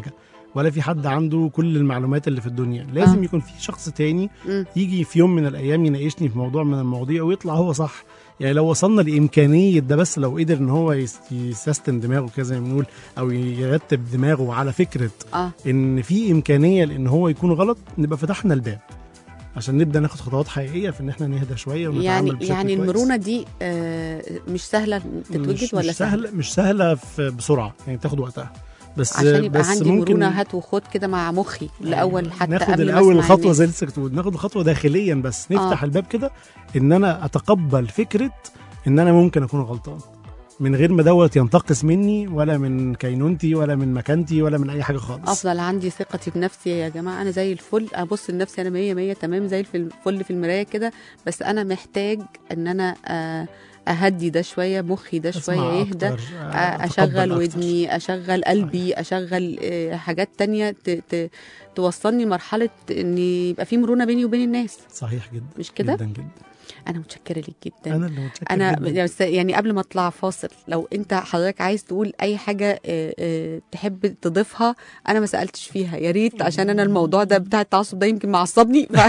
ولا في حد عنده كل المعلومات اللي في الدنيا لازم آه. يكون في شخص تاني مم. يجي في يوم من الايام يناقشني في موضوع من المواضيع ويطلع هو صح يعني لو وصلنا لامكانيه ده بس لو قدر ان هو يس- يسيستم دماغه كده زي ما بنقول او يرتب دماغه على فكره اه ان في امكانيه لان هو يكون غلط نبقى فتحنا الباب عشان نبدا ناخد خطوات حقيقيه في ان احنا نهدى شويه ونتعامل يعني بشكل يعني كويس. المرونه دي آه مش سهله تتوجد مش ولا مش سهله مش سهله في بسرعه يعني بتاخد وقتها بس عشان يبقى بس عندي ممكن مرونه هات وخد كده مع مخي الاول حتى ناخد قبل الاول ما أسمع الخطوه الناس. زي لسه كنت بقول، ناخد الخطوه داخليا بس نفتح آه. الباب كده ان انا اتقبل فكره ان انا ممكن اكون غلطان من غير ما دوت ينتقص مني ولا من كينونتي ولا من مكانتي ولا من اي حاجه خالص افضل عندي ثقتي بنفسي يا جماعه انا زي الفل ابص لنفسي انا 100 100 تمام زي الفل الفل في المرايه كده بس انا محتاج ان انا آه، اهدي ده شويه مخي ده أسمع شويه يهدى أكتر، آه، أتقبل اشغل أكتر. ودني اشغل قلبي اشغل آه، حاجات تانية ت- ت- توصلني مرحله ان يبقى في مرونه بيني وبين الناس صحيح جدا مش كده؟ جدا جدا انا متشكره ليك جدا انا اللي متشكر انا جداً. بس يعني قبل ما اطلع فاصل لو انت حضرتك عايز تقول اي حاجه آه، آه، تحب تضيفها انا ما سالتش فيها يا ريت عشان انا الموضوع ده بتاع التعصب ده يمكن معصبني ف...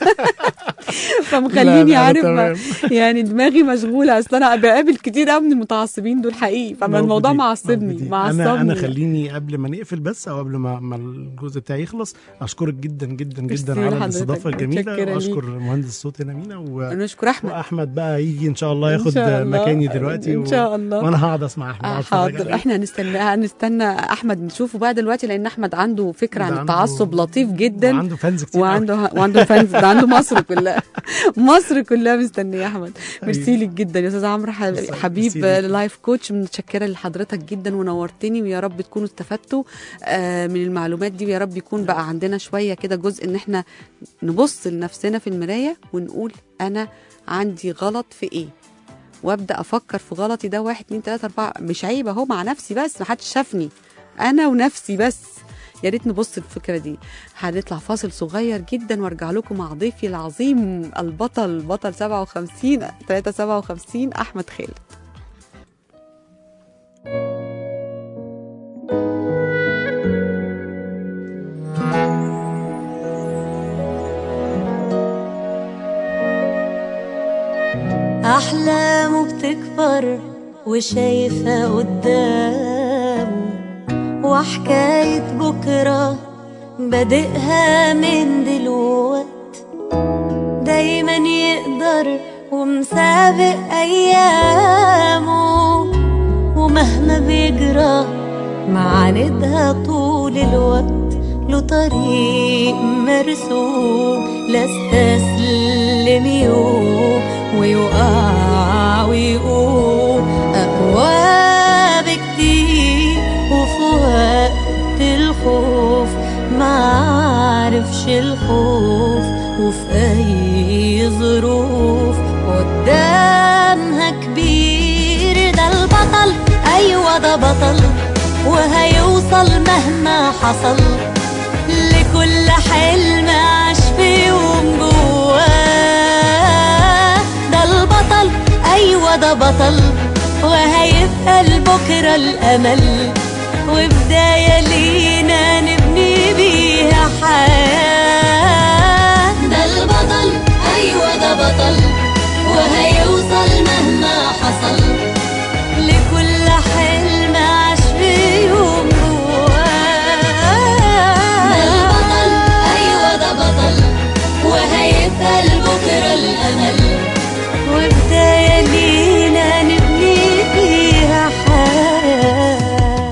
لا، فمخليني لا، عارف تمام. ما- يعني دماغي مشغوله اصل انا بقابل كتير قوي من المتعصبين دول حقيقي فالموضوع موجودين، معصبني موجودين. معصبني انا انا خليني قبل ما نقفل بس او قبل ما, ما الجزء بتاعي يخلص اشكرك جدا جدا ميرسي جدا على لحضرتك، الاستضافه الجميله متشكرة واشكر مهندس الصوت هنا مينا و... نشكر احمد واحمد بقى يجي ان شاء الله إن ياخد شاء الله. مكاني دلوقتي ان شاء الله وانا هقعد اسمع احمد آه، أقعد أتفرج حاضر عليه. احنا هنستنى هنستنى احمد نشوفه بقى دلوقتي لان احمد عنده فكره عن ده عنده- التعصب لطيف جدا وعنده فانز كتير أوي. وعنده وعنده فانز ده عنده مصر كلها مصر كلها مستنيه يا احمد ميرسي حبيبي. لك جدا يا استاذ عمرو ح- ميرسي- حبيب ميرسي ليك. لايف كوتش متشكره لحضرتك جدا ونورتني ويا رب تكونوا استفدتوا آه، من المعلومات دي ويا رب يكون بقى عندنا شويه كده جزء ان احنا نبص لنفسنا في المرايه ونقول انا عندي غلط في ايه وابدا افكر في غلطي ده واحد اتنين تلاته اربعه مش عيب اهو مع نفسي بس محدش شافني انا ونفسي بس يا ريت نبص الفكره دي هنطلع فاصل صغير جدا وارجع لكم مع ضيفي العظيم البطل بطل 57 357 احمد خالد أحلامه بتكبر وشايفة قدامه وحكاية بكرة بادئها من دلوقت دايما يقدر ومسابق أيامه ومهما بيجرى معاندها طول الوقت له طريق مرسوم لا استسلم يوم ويقع ويقوم أقوى بكتير وفي وقت الخوف معرفش الخوف وفي أي ظروف قدامها كبير ده البطل أيوة ده بطل وهيوصل مهما حصل لكل حلم عاش في يوم جواه ده البطل أيوة ده بطل وهيبقى لبكرة الأمل وبداية لينا نبني بيها حياة ده البطل أيوة ده بطل وهيوصل مهما حصل لكل حلم عاش في يوم جواه ده البطل أيوة ده بطل وهيبقى لبكرة الأمل وبداية لينا نبني فيها حياة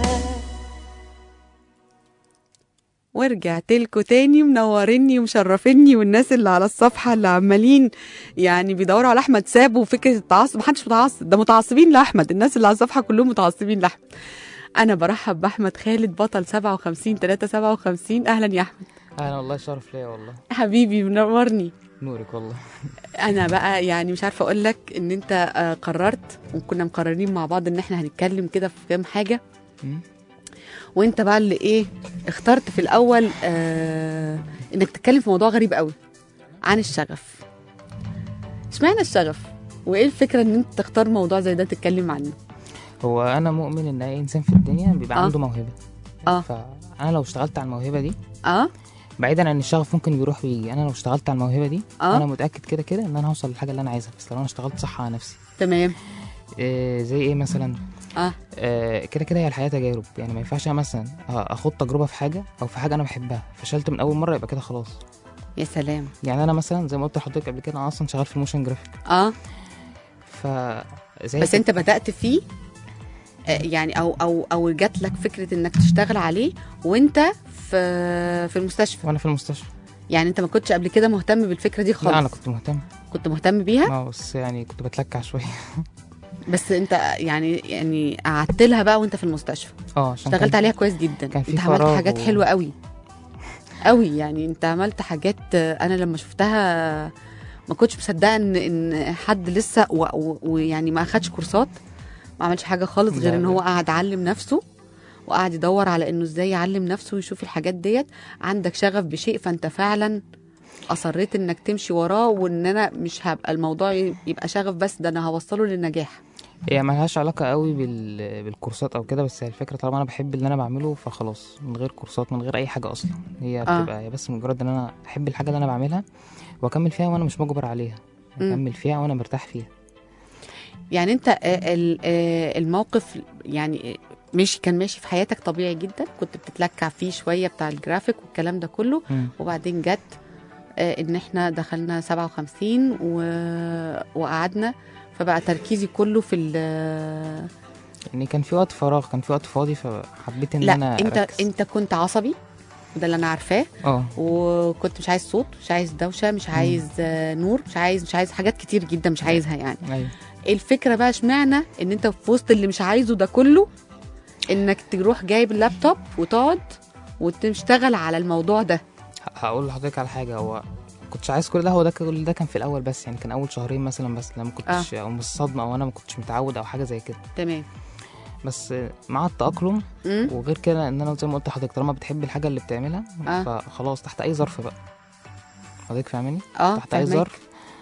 ورجعت لكم تاني منوريني ومشرفيني والناس اللي على الصفحه اللي عمالين يعني بيدوروا على احمد ساب وفكره التعصب محدش متعصب ده متعصبين لاحمد الناس اللي على الصفحه كلهم متعصبين لاحمد انا برحب باحمد خالد بطل 57 357 اهلا يا احمد اهلا والله شرف ليا والله حبيبي منورني نورك والله انا بقى يعني مش عارفه اقول لك ان انت آه، قررت وكنا مقررين مع بعض ان احنا هنتكلم كده في كام حاجه مم. وانت بقى اللي ايه اخترت في الاول آه انك تتكلم في موضوع غريب قوي عن الشغف اشمعنى الشغف وايه الفكره ان انت تختار موضوع زي ده تتكلم عنه هو انا مؤمن ان اي انسان في الدنيا بيبقى آه. عنده موهبه اه فانا لو اشتغلت على الموهبه دي اه بعيدا عن الشغف ممكن بيروح ويجي انا لو اشتغلت على الموهبه دي آه. انا متاكد كده كده ان انا هوصل للحاجه اللي انا عايزها بس لو انا اشتغلت صح على نفسي تمام إيه زي ايه مثلا اه آه، كده كده هي الحياه تجارب يعني ما ينفعش انا مثلا اخد تجربه في حاجه او في حاجه انا بحبها فشلت من اول مره يبقى كده خلاص يا سلام يعني انا مثلا زي ما قلت لحضرتك قبل كده انا اصلا شغال في الموشن جرافيك اه ف زي بس كده- انت بدات فيه آه، يعني او او او جات لك فكره انك تشتغل عليه وانت في في المستشفى وانا في المستشفى يعني انت ما كنتش قبل كده مهتم بالفكره دي خالص لا انا كنت مهتم كنت مهتم بيها اه بس يعني كنت بتلكع شويه بس انت يعني يعني قعدت لها بقى وانت في المستشفى اه عشان اشتغلت كان- عليها كويس جدا كان في انت عملت فراغ حاجات و- حلوه قوي قوي يعني انت عملت حاجات آه، انا لما شفتها ما كنتش مصدقه ان ان حد لسه و- و- ويعني ما اخدش كورسات ما عملش حاجه خالص غير لا، ان لا. هو قعد علم نفسه وقعد يدور على انه ازاي يعلم نفسه ويشوف الحاجات ديت عندك شغف بشيء فانت فعلا اصريت انك تمشي وراه وان انا مش هبقى الموضوع يبقى شغف بس ده انا هوصله للنجاح هي ملهاش علاقة قوي بال... بالكورسات أو كده بس هي الفكرة طالما أنا بحب اللي أنا بعمله فخلاص من غير كورسات من غير أي حاجة أصلا هي آه. بتبقى هي بس مجرد إن أنا أحب الحاجة اللي أنا بعملها وأكمل فيها وأنا مش مجبر عليها مم. أكمل فيها وأنا مرتاح فيها يعني انت آه، ال- آه، الموقف يعني ماشي كان ماشي في حياتك طبيعي جدا كنت بتتلكع فيه شويه بتاع الجرافيك والكلام ده كله مم. وبعدين جت آه، ان احنا دخلنا 57 و... وقعدنا فبقى تركيزي كله في ال يعني كان في وقت فراغ كان في وقت فاضي فحبيت إن لا أنا انت أركز. انت كنت عصبي وده اللي انا عارفاه اه وكنت مش عايز صوت مش عايز دوشه مش عايز آه، نور مش عايز مش عايز حاجات كتير جدا مش عايزها يعني أيوه الفكره بقى اشمعنى ان انت في وسط اللي مش عايزه ده كله انك تروح جايب اللابتوب وتقعد وتشتغل على الموضوع ده ه- هقول لحضرتك على حاجة هو كنتش عايز كل ده هو ده كل ده كان في الأول بس يعني كان أول شهرين مثلا بس لما كنتش أو من الصدمة أو أنا ما كنتش متعود أو حاجة زي كده تمام بس مع التأقلم امم وغير كده ان انا زي ما قلت لحضرتك طالما بتحب الحاجه اللي بتعملها آه. فخلاص تحت اي ظرف بقى حضرتك فاهماني اه تحت اي فاهمك ظرف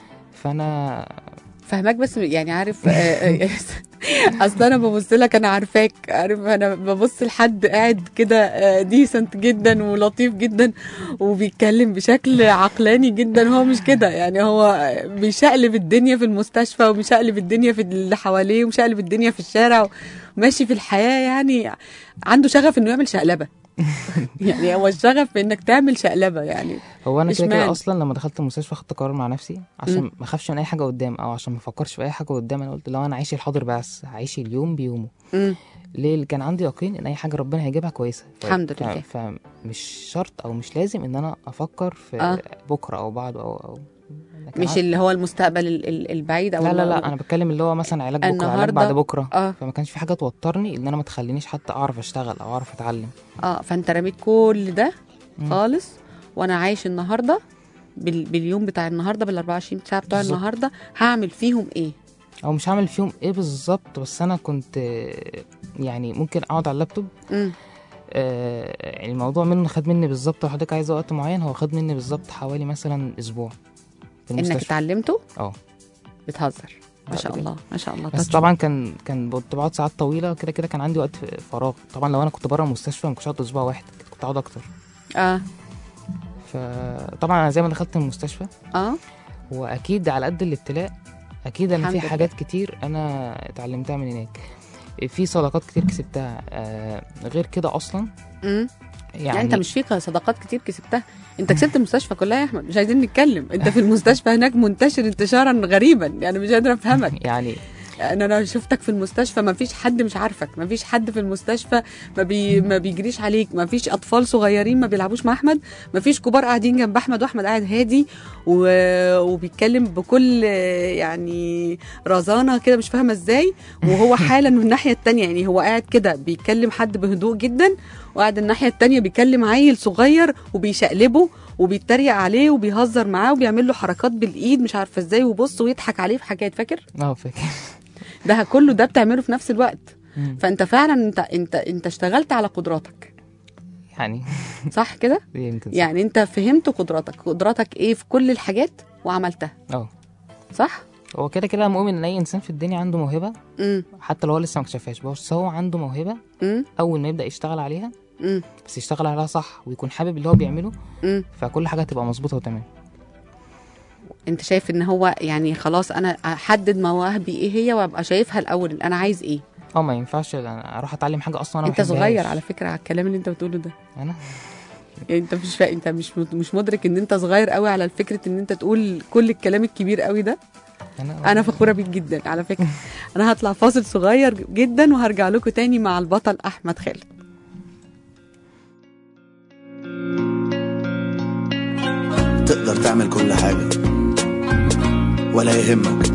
فانا فاهمك بس يعني عارف آه، آه، اصل انا ببص لك انا عارفاك عارف انا ببص لحد قاعد كده ديسنت جدا ولطيف جدا وبيتكلم بشكل عقلاني جدا هو مش كده يعني هو بيشقلب الدنيا في المستشفى وبيشقلب الدنيا في اللي حواليه ومشقلب الدنيا في الشارع وماشي في الحياه يعني عنده شغف انه يعمل شقلبه يعني هو الشغف في انك تعمل شقلبه يعني هو انا كده اشمعنى؟ كده اصلا لما دخلت المستشفى خدت قرار مع نفسي عشان مم. ما اخافش من اي حاجه قدام او عشان ما افكرش في اي حاجه قدام انا قلت لو انا عايش الحاضر بس هعيش اليوم بيومه امم ليه اللي كان عندي يقين ان اي حاجه ربنا هيجيبها كويسه ف- الحمد ف- لله. فمش شرط او مش لازم ان انا افكر في آه. بكره او بعده او او لكن مش عارف- اللي هو المستقبل ال- ال- البعيد او لا لا ال- لا انا بتكلم اللي هو مثلا علاج بكره علاج النهاردة- بعد بكره اه فما كانش في حاجه توترني ان انا ما تخلينيش حتى اعرف اشتغل او اعرف اتعلم اه فانت رميت كل ده مم. خالص وانا عايش النهارده بال... باليوم بتاع النهارده بال 24 ساعه بتوع بالظبط. النهارده هعمل فيهم ايه او مش هعمل فيهم ايه بالظبط بس انا كنت آه، يعني ممكن اقعد على اللابتوب امم آه، يعني الموضوع منه خد مني بالظبط لو حضرتك عايزه وقت معين هو خد مني بالظبط حوالي مثلا اسبوع في انك المستشفى اتعلمته اه بتهزر ما لا شاء بجد. الله ما شاء الله بس touch طبعا كان كان كنت بقعد ساعات طويله كده كده كان عندي وقت فراغ طبعا لو انا كنت بره المستشفى ما كنتش هقعد اسبوع واحد كنت هقعد اكتر اه فطبعا انا زي ما دخلت المستشفى اه واكيد على قد الابتلاء اكيد انا الحمد في لله. حاجات كتير انا اتعلمتها من هناك في صداقات كتير كسبتها آه غير كده اصلا امم يعني, يعني انت مش فيك صداقات كتير كسبتها انت كسبت المستشفى كلها يا احمد مش عايزين نتكلم انت في المستشفى هناك منتشر انتشارا غريبا يعني مش قادره افهمك يعني انا انا شفتك في المستشفى ما فيش حد مش عارفك ما فيش حد في المستشفى ما, بي ما بيجريش عليك ما فيش اطفال صغيرين ما بيلعبوش مع احمد ما فيش كبار قاعدين جنب احمد واحمد قاعد هادي و... وبيتكلم بكل يعني رزانه كده مش فاهمه ازاي وهو حالا من الناحيه التانية يعني هو قاعد كده بيكلم حد بهدوء جدا وقاعد الناحيه التانية بيكلم عيل صغير وبيشقلبه وبيتريق عليه وبيهزر معاه وبيعمل له حركات بالايد مش عارفه ازاي وبص ويضحك عليه في حاجات فاكر اه فاكر ده كله ده بتعمله في نفس الوقت مم. فانت فعلا انت انت انت اشتغلت على قدراتك يعني صح كده يمكن صح. يعني انت فهمت قدراتك قدراتك ايه في كل الحاجات وعملتها اه صح هو كده كده مؤمن ان اي انسان في الدنيا عنده موهبه امم حتى لو هو لسه ما اكتشفهاش بس هو عنده موهبه امم اول ما يبدا يشتغل عليها مم. بس يشتغل عليها صح ويكون حابب اللي هو بيعمله مم. فكل حاجه هتبقى مظبوطه وتمام انت شايف ان هو يعني خلاص انا احدد مواهبي ايه هي وابقى شايفها الاول انا عايز ايه اه ما ينفعش أنا اروح اتعلم حاجه اصلا انا ما انت صغير بحبهاش. على فكره على الكلام اللي انت بتقوله ده انا يعني انت مش فا... انت مش مش مدرك ان انت صغير قوي على الفكره ان انت تقول كل الكلام الكبير قوي ده انا انا فخوره بيك جدا على فكره انا هطلع فاصل صغير جدا وهرجع لكم تاني مع البطل احمد خالد تقدر تعمل كل حاجة ولا يهمك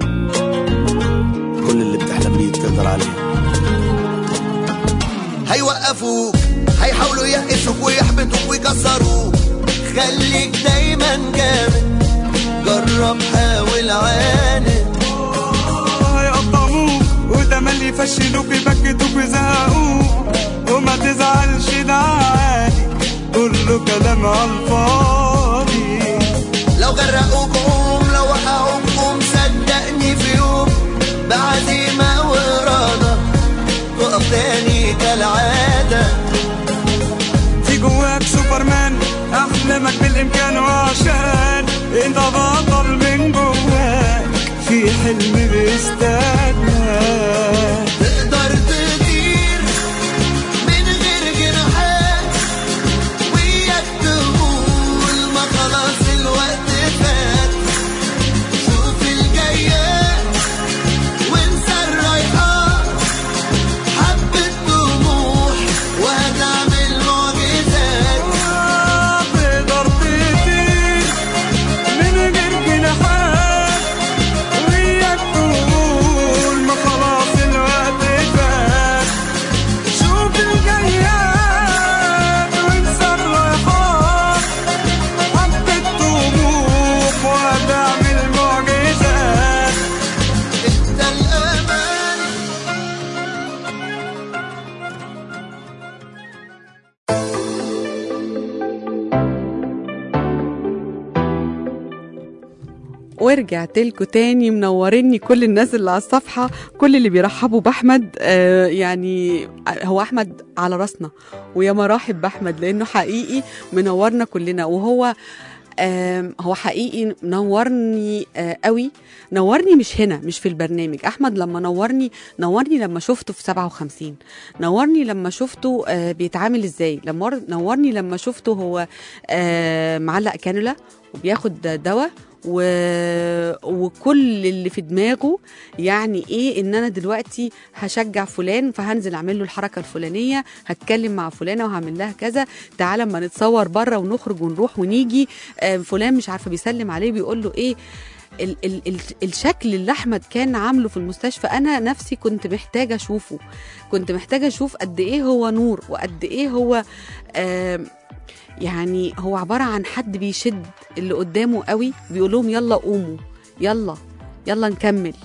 كل اللي بتحلم بيه تقدر عليه هيوقفوك هيحاولوا يقسوك ويحبطوك ويكسروك خليك دايما جامد جرب حاول عاند هيقطعوك وتملي يفشلوك يبكتوك ويزهقوك وما تزعلش ده عادي كله كلام على الفاضي لو غرقوك قوم لو وقعوك قوم صدقني في يوم بعزيمة وإرادة تقف تاني كالعادة في جواك سوبرمان احلامك بالامكان وعشان انت بطل من جواك في حلم بيستناك تقدر تطير من غير جناحات وياك تقول ما خلاص الوقت فات شوف الجايات وانسى الرايحات حبة طموح وهتعمل معجزات تقدر تطير من غير جناحات وياك تقول ما خلاص الوقت فات شوف الجياد وانسى الرايحات حبة طموح وهتعمل معجزات انت الأمان ورجعت لكم تاني منوريني كل الناس اللي على الصفحه كل اللي بيرحبوا باحمد آه يعني هو احمد على راسنا ويا مرحب باحمد لانه حقيقي منورنا كلنا وهو آم، هو حقيقي نورني آه قوي نورني مش هنا مش في البرنامج احمد لما نورني نورني لما شفته في 57 نورني لما شفته آه بيتعامل ازاي لما نورني لما شفته هو آه معلق كانولا وبياخد دواء و... وكل اللي في دماغه يعني ايه ان انا دلوقتي هشجع فلان فهنزل اعمل له الحركه الفلانيه هتكلم مع فلانه وهعمل لها كذا تعالى اما نتصور بره ونخرج ونروح ونيجي آه، فلان مش عارفه بيسلم عليه بيقول له ايه ال ال ال الشكل اللي احمد كان عامله في المستشفى انا نفسي كنت محتاجه اشوفه كنت محتاجه اشوف قد ايه هو نور وقد ايه هو آم، يعني هو عباره عن حد بيشد اللي قدامه قوي بيقول لهم يلا قوموا يلا يلا نكمل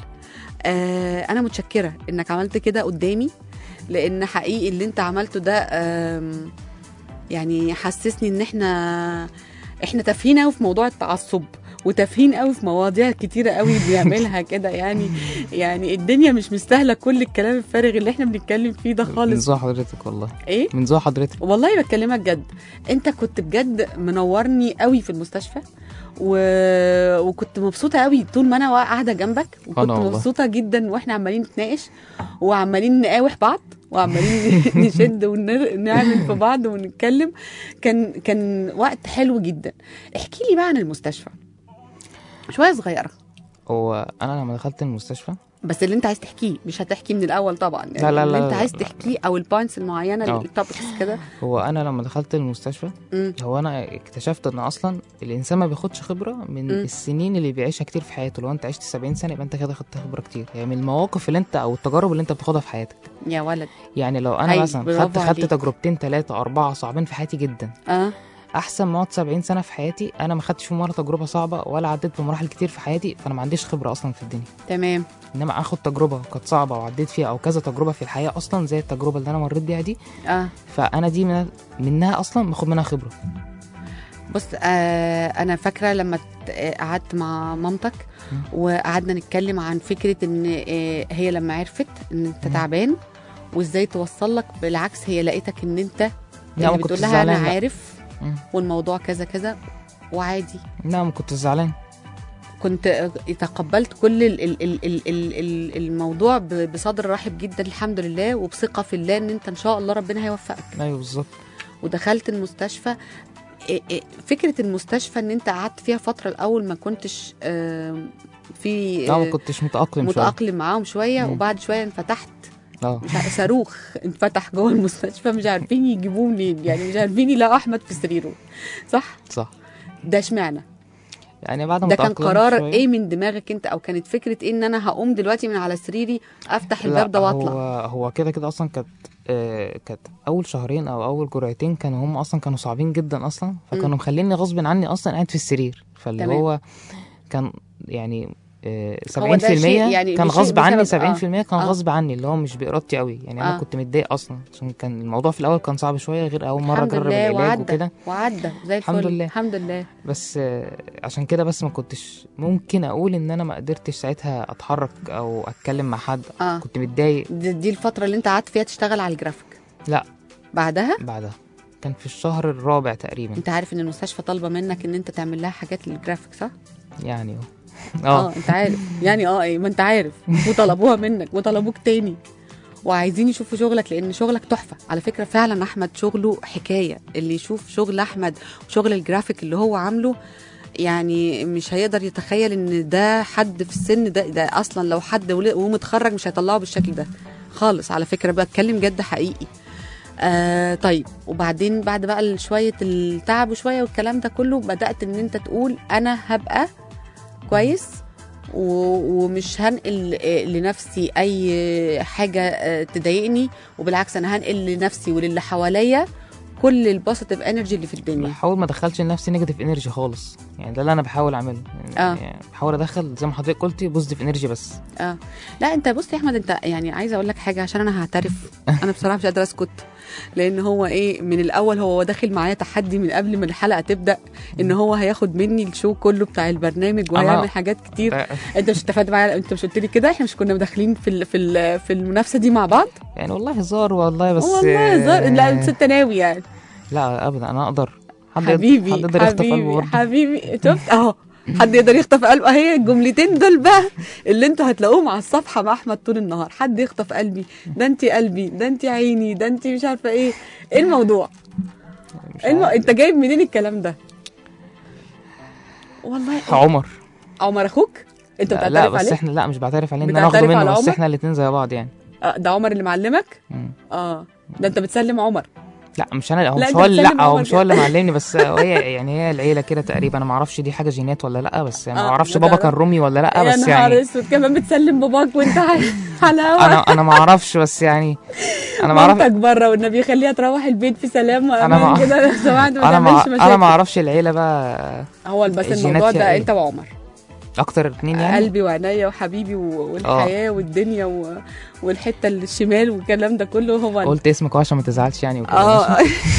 آه انا متشكره انك عملت كده قدامي لان حقيقي اللي انت عملته ده آم، يعني حسسني ان احنا احنا تافهين قوي في موضوع التعصب وتافهين قوي في مواضيع كتيره قوي بيعملها كده يعني يعني الدنيا مش مستاهله كل الكلام الفارغ اللي احنا بنتكلم فيه ده من خالص ذوق حضرتك والله ايه من ذوق حضرتك والله بكلمك جد انت كنت بجد منورني قوي في المستشفى و... وكنت مبسوطه قوي طول ما انا قاعده جنبك وكنت أنا والله. مبسوطه جدا واحنا عمالين نتناقش وعمالين نقاوح بعض وعمالين نشد ونعمل في بعض ونتكلم كان كان وقت حلو جدا احكي لي بقى عن المستشفى شويه صغيره هو انا لما دخلت المستشفى بس اللي انت عايز تحكيه مش هتحكيه من الاول طبعا يعني لا، لا، اللي لا، انت لا، عايز لا. تحكيه او البوينتس المعينه اه. التوبكس كده هو انا لما دخلت المستشفى مم. هو انا اكتشفت ان اصلا الانسان ما بياخدش خبره من مم. السنين اللي بيعيشها كتير في حياته لو انت عشت 70 سنه يبقى انت كده خدت خبره كتير يعني من المواقف اللي انت او التجارب اللي انت بتاخدها في حياتك يا ولد يعني لو انا هاي، مثلا برافو خدت خدت عليك. تجربتين ثلاثه اربعه صعبين في حياتي جدا اه احسن ما اقعد 70 سنه في حياتي انا ما خدتش فيهم ولا تجربه صعبه ولا عديت بمراحل كتير في حياتي فانا ما عنديش خبره اصلا في الدنيا تمام انما اخد تجربه كانت صعبه وعديت فيها او كذا تجربه في الحياه اصلا زي التجربه اللي انا مريت بيها دي اه فانا دي من منها اصلا باخد منها خبره بص آه انا فاكره لما ت- آه، قعدت مع مامتك وقعدنا نتكلم عن فكره ان آه هي لما عرفت ان انت تعبان وازاي توصل لك بالعكس هي لقيتك ان انت لا، ما اللي كنتش بتقول لها انا زعلان، لا. عارف مم. والموضوع كذا كذا وعادي لا ما كنت زعلان كنت تقبلت كل ال ال ال ال ال ال الموضوع ب- بصدر رحب جدا الحمد لله وبثقه في الله ان انت ان شاء الله ربنا هيوفقك ايوه بالظبط ودخلت المستشفى إيه إيه فكره المستشفى ان انت قعدت فيها فتره الاول ما كنتش آم، في لا ما آه، كنتش متاقلم شويه متاقلم معاهم شويه مم. وبعد شويه انفتحت اه مش عارف- صاروخ انفتح جوه المستشفى مش عارفين يجيبوه منين يعني مش عارفين يلاقوا احمد في سريره صح صح ده اشمعنى يعني بعد ما ده كان اتأقلمت قرار شوية- ايه من دماغك انت او كانت فكره ايه ان انا هقوم دلوقتي من على سريري افتح لا، الباب ده واطلع هو هو كده كده اصلا كانت آه كانت اول شهرين او اول جرعتين كانوا هم اصلا كانوا صعبين جدا اصلا فكانوا مخليني غصب عني اصلا قاعد في السرير فاللي تمام. هو كان يعني آه، هو ده 70% شيء يعني كان مش شيء غصب عني بسبب- 70% كان آه. غصب عني اللي هو مش بإرادتي قوي يعني انا آه. كنت متضايق اصلا عشان كان الموضوع في الاول كان صعب شويه غير اول مره الحمد اجرب لله العلاج وعدى وكده وعدى زي الحمد الفل لله. الحمد لله بس آه، عشان كده بس ما كنتش ممكن اقول ان انا ما قدرتش ساعتها اتحرك او اتكلم مع حد اه كنت متضايق دي, دي الفتره اللي انت قعدت فيها تشتغل على الجرافيك لا بعدها بعدها كان في الشهر الرابع تقريبا انت عارف ان المستشفى طالبه منك ان انت تعمل لها حاجات للجرافيك صح يعني اه اه اه انت عارف يعني اه ايه ما انت عارف وطلبوها منك وطلبوك تاني وعايزين يشوفوا شغلك لان شغلك تحفه على فكره فعلا احمد شغله حكايه اللي يشوف شغل احمد وشغل الجرافيك اللي هو عامله يعني مش هيقدر يتخيل ان ده حد في السن ده ده اصلا لو حد ول- ومتخرج مش هيطلعه بالشكل ده خالص على فكره بتكلم جد حقيقي آه طيب وبعدين بعد بقى شويه التعب وشويه والكلام ده كله بدات ان انت تقول انا هبقى كويس و- ومش هنقل آه، لنفسي اي حاجه آه، تضايقني وبالعكس انا هنقل لنفسي وللي حواليا كل البوزيتيف انرجي اللي في الدنيا بحاول ما ادخلش لنفسي نيجاتيف انرجي خالص يعني ده اللي انا بحاول اعمله يعني آه. بحاول ادخل زي ما حضرتك قلتي بوزيتيف انرجي بس اه لا انت بص يا احمد انت يعني عايزه اقول لك حاجه عشان انا هعترف انا بصراحه مش قادره اسكت لان هو ايه من الاول هو داخل معايا تحدي من قبل ما الحلقه تبدا ان هو هياخد مني الشو كله بتاع البرنامج وهيعمل حاجات كتير آه، انت مش اتفقت معايا انت مش قلت لي كده احنا مش كنا داخلين في ال- في ال- في المنافسه دي مع بعض يعني والله هزار والله بس والله هزار لا انت أنت ناوي يعني لا ابدا انا اقدر حد حبيبي حد يقدر يخطف قلبه حبيبي برضه حبيبي شفت اهو حد يقدر يخطف قلبه اهي الجملتين دول بقى اللي انتوا هتلاقوهم على الصفحه مع احمد طول النهار حد يخطف قلبي ده انت قلبي ده انت عيني ده انت مش عارفه ايه ايه الموضوع مش إيه الم... عارف. انت جايب منين الكلام ده والله عمر عمر اخوك انت لا, بتعترف لا بس عليه احنا لا مش بعترف عليه ان انا بتعترف اخده منه على بس عمر؟ احنا الاتنين زي بعض يعني آه، ده عمر اللي معلمك مم. اه ده انت بتسلم عمر لا مش انا هو لا، مش أنت هو اللي بتسلم لا هو عمر مش كده. هو اللي معلمني بس هو هي يعني هي العيله كده تقريبا انا ما اعرفش دي حاجه جينات ولا لا بس ما آه، اعرفش ده- بابا ده- كان رومي ولا لا يا بس نهار يعني اسود كمان بتسلم باباك وانت عايش على هوا انا انا ما اعرفش بس يعني انا ما اعرف مامتك بره والنبي خليها تروح البيت في سلام أنا وامان ما- كده لو سمحت ما انا ما تعملش مشاكل انا ما اعرفش العيله بقى هو بس الجينات الموضوع فيها ده إيه؟ انت وعمر اكتر اتنين يعني قلبي وعينيا وحبيبي و- والحياه والدنيا و... والحته الشمال والكلام ده كله هو قلت اسمك أهو عشان ما تزعلش يعني وكده اه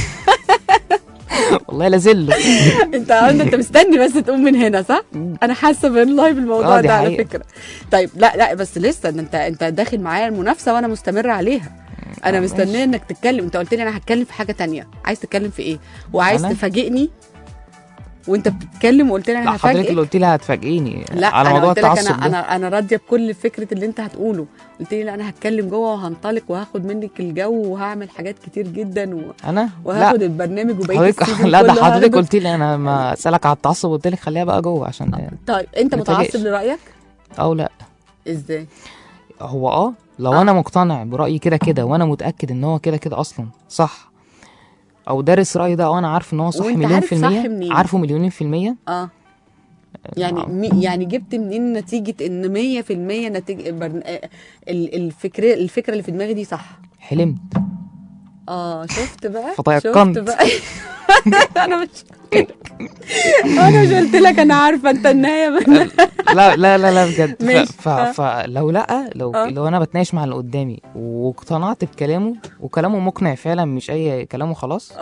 والله لازل انت قلت انت مستني بس تقوم من هنا صح؟ انا حاسه والله بالموضوع آه، دي ده على حقيقة. فكره طيب لا لا بس لسه ده انت انت داخل معايا المنافسه وانا مستمره عليها انا آه، مستنيه ماشي. انك تتكلم انت قلت لي انا هتكلم في حاجه تانية عايز تتكلم في ايه وعايز أنا؟ تفاجئني وانت بتتكلم وقلت لي انا لا حضرتك هفاجئك اللي قلت لي هتفاجئيني لا على انا موضوع قلت لك التعصب انا ده انا انا راضيه بكل فكره اللي انت هتقوله قلت لي لا انا هتكلم جوه وهنطلق وهاخد منك الجو وهعمل حاجات كتير جدا و... انا وهاخد لا البرنامج وبقيه حضرتك السيزون لا ده كله حضرتك هاخده. قلت لي انا ما اسالك على التعصب قلت لك خليها بقى جوه عشان طيب انت ما متعصب تفاجئش. لرايك او لا ازاي هو اه لو آه. انا مقتنع برايي كده كده وانا متاكد ان هو كده كده اصلا صح او دارس رايي ده وانا عارف ان هو صح وأنت مليون عارف في صح المية منين؟ عارفه مليونين في المية اه يعني آه. مي يعني جبت منين نتيجه ان 100% نتيجه برن... آه، ال- الفكره الفكره اللي في دماغي دي صح حلمت اه شفت بقى فتيقنت. شفت بقى انا مش انا مش قلت لك انا عارفه انت النهايه من... لا لا لا لا بجد ماشي. ف... ف... فلو لا لو آه. لو انا بتناقش مع اللي قدامي واقتنعت بكلامه وكلامه مقنع فعلا مش اي كلامه خلاص اه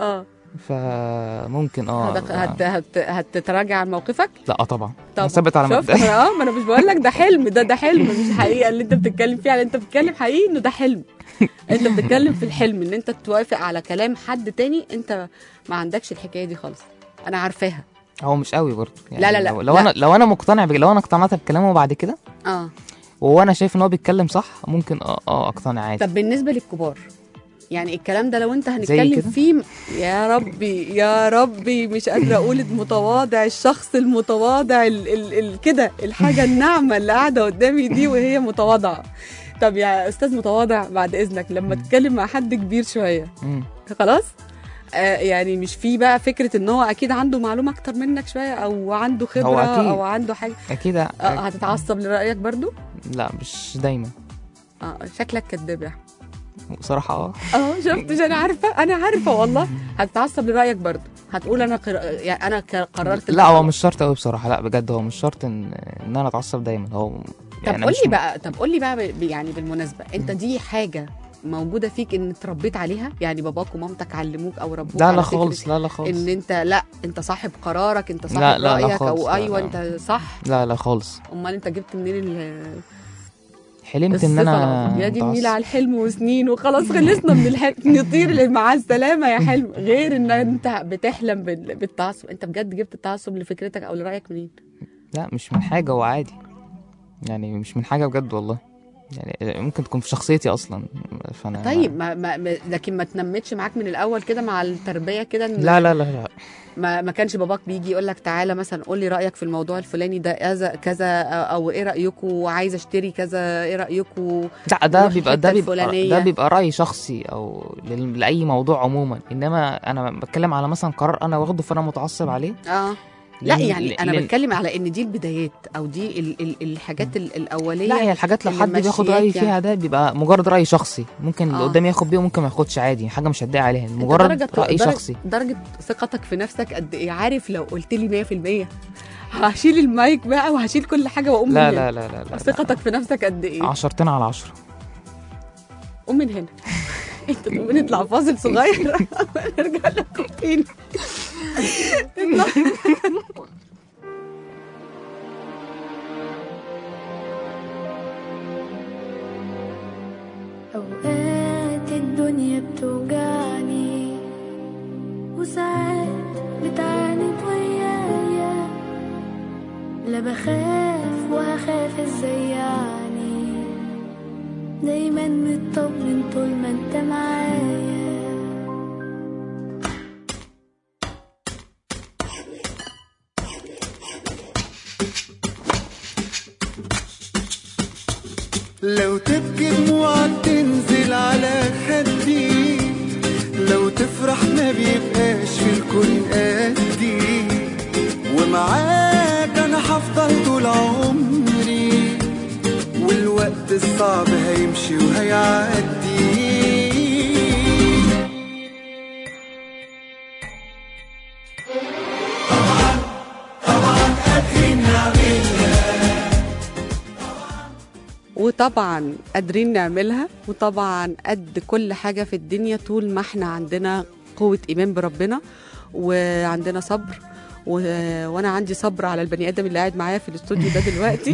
فممكن اه هت... هت... هت... هتتراجع عن موقفك لا طبعا طبعا أنا ثابت على شفت؟ مبدأ اه ما انا مش بقول لك ده حلم ده ده حلم مش حقيقه اللي انت بتتكلم فيه على انت بتتكلم حقيقي انه ده حلم انت بتتكلم في الحلم ان انت توافق على كلام حد تاني انت ما عندكش الحكايه دي خالص انا عارفاها هو مش قوي برضه يعني لا، لا، لا، لو, لو لا. انا لو انا مقتنع بك لو انا اقتنعت بكلامه بعد كده اه وانا شايف ان هو بيتكلم صح ممكن اه اه اقتنع عادي طب بالنسبه للكبار يعني الكلام ده لو انت زي هنتكلم كده؟ فيه يا ربي يا ربي مش قادره اقول المتواضع الشخص المتواضع ال ال ال كده الحاجه الناعمه اللي قاعده قدامي دي وهي متواضعه طب يا استاذ متواضع بعد اذنك لما تتكلم مع حد كبير شويه مم. خلاص آه يعني مش في بقى فكره ان هو اكيد عنده معلومه اكتر منك شويه او عنده خبره هو أكيد. او عنده حاجه اكيد آه هتتعصب لرايك برضو لا مش دايما اه شكلك كداب يا أحمد. بصراحه اه اه شفتش انا عارفه انا عارفه والله هتتعصب لرايك برضو هتقول انا قر... يعني انا ك- قررت لا هو الخطأ. مش شرط قوي بصراحه لا بجد هو مش شرط ان ان انا اتعصب دايما هو طب يعني أنا قول مش لي م- بقى طب قول لي بقى ب... يعني بالمناسبه انت دي حاجه موجوده فيك ان اتربيت عليها يعني باباك ومامتك علموك او ربوك لا على لا فكرة خالص لا لا خالص ان انت لا انت صاحب قرارك انت صاحب لا، لا، لا رايك خالص، او لا، ايوه لا. انت صح لا لا خالص امال انت جبت منين ال... حلمت ان انا الثقة؟ يا دي متعصب. النيلة على الحلم وسنين وخلاص خلصنا من الحلم نطير مع السلامة يا حلم غير ان انت بتحلم بال- بالتعصب انت بجد جبت التعصب لفكرتك او لرأيك منين لا مش من حاجه هو عادي يعني مش من حاجه بجد والله يعني ممكن تكون في شخصيتي اصلا فانا طيب ما ما ما- لكن ما تنمتش معاك من الاول كده مع التربية كده إن لا لا لا لا ما, ما كانش باباك بيجي يقول لك تعالى مثلا قول لي رأيك في الموضوع الفلاني ده كذا كذا او ايه رأيكم وعايز اشتري كذا ايه رأيكم لا ده نروح بيبقى ده الحتة بيبقى الفلانية. ده بيبقى رأي شخصي او لل- لاي موضوع عموما انما انا بتكلم على مثلا قرار انا واخده فانا متعصب عليه اه لا لأن- يعني انا لأن- بتكلم على ان دي البدايات او دي ال ال الحاجات ال الاوليه لا هي الحاجات لو اللي حد بياخد ماشياك رايي يعني. فيها ده بيبقى مجرد راي شخصي ممكن اللي آه. قدامي ياخد بيه وممكن ما ياخدش عادي حاجه مش هتضايق عليها أنت مجرد درجة راي درجة شخصي درجة ثقتك في نفسك قد ايه عارف لو قلت لي 100% هشيل المايك بقى وهشيل كل حاجة واقوم لا من لا هنا لا لا, لا. ثقتك في نفسك قد ايه عشرتين على عشرة قوم من هنا انت تقوم نطلع فاصل صغير نرجع لكم تاني نطلع أوقات الدنيا بتوجعني وساعات بتعاند ويايا لا بخاف وهخاف ازاي يعني دايما مطمن طول ما انت معايا لو تبكي دموعك تنزل على خدي لو تفرح ما بيبقاش في الكون قدي ومعاك انا هفضل طول عمري والوقت الصعب هيمشي وهيعدي وطبعا قادرين نعملها وطبعا قد كل حاجة في الدنيا طول ما احنا عندنا قوة إيمان بربنا وعندنا صبر و... وانا عندي صبر على البني ادم اللي قاعد معايا في الاستوديو ده دلوقتي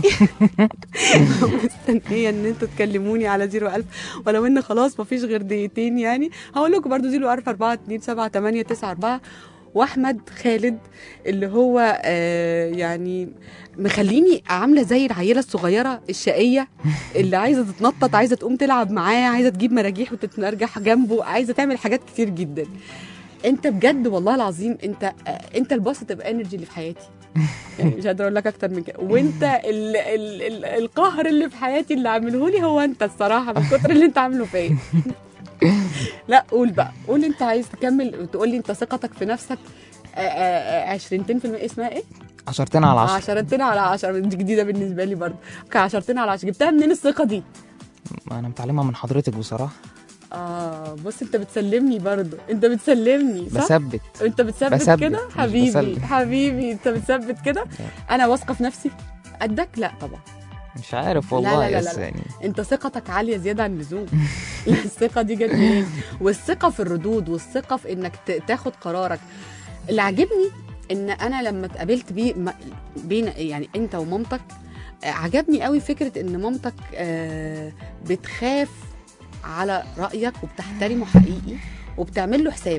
مستنيه ان انتوا تكلموني على 01000 ولو ان خلاص مفيش غير دقيقتين يعني هقول لكم برضو 01000 4 2 7 8 9 4 واحمد خالد اللي هو آه يعني مخليني عامله زي العيله الصغيره الشقيه اللي عايزه تتنطط عايزه تقوم تلعب معاه عايزه تجيب مراجيح وتتمرجح جنبه عايزه تعمل حاجات كتير جدا انت بجد والله العظيم انت آه، انت البوزيتيف انرجي اللي في حياتي يعني مش قادره اقول لك اكتر من كده وانت ال ال ال القهر اللي في حياتي اللي عامله لي هو انت الصراحه من كتر اللي انت عامله فيا لا قول بقى قول انت عايز تكمل وتقول لي انت ثقتك في نفسك آه، آه، آه، عشرينتين في المية اسمها ايه؟ عشرتين على عشرة عشرتين على عشرة دي جديدة بالنسبة لي برضه اوكي عشرتين على عشرة جبتها منين الثقة دي؟ انا متعلمها من حضرتك بصراحه اه بص انت بتسلمني برضه انت بتسلمني صح؟ بثبت انت بتثبت بثبت، كده مش حبيبي بسلم. حبيبي انت بتثبت كده انا واثقة في نفسي قدك لا طبعا مش عارف لا والله لا لا بس لا. يعني انت ثقتك عالية زيادة عن اللزوم الثقه دي جت منين والثقه في الردود والثقه في انك ت- تاخد قرارك اللي عجبني ان انا لما اتقابلت بيه م- بين يعني انت ومامتك آه، عجبني قوي فكره ان مامتك آه، بتخاف على رايك وبتحترمه حقيقي وبتعمل له حساب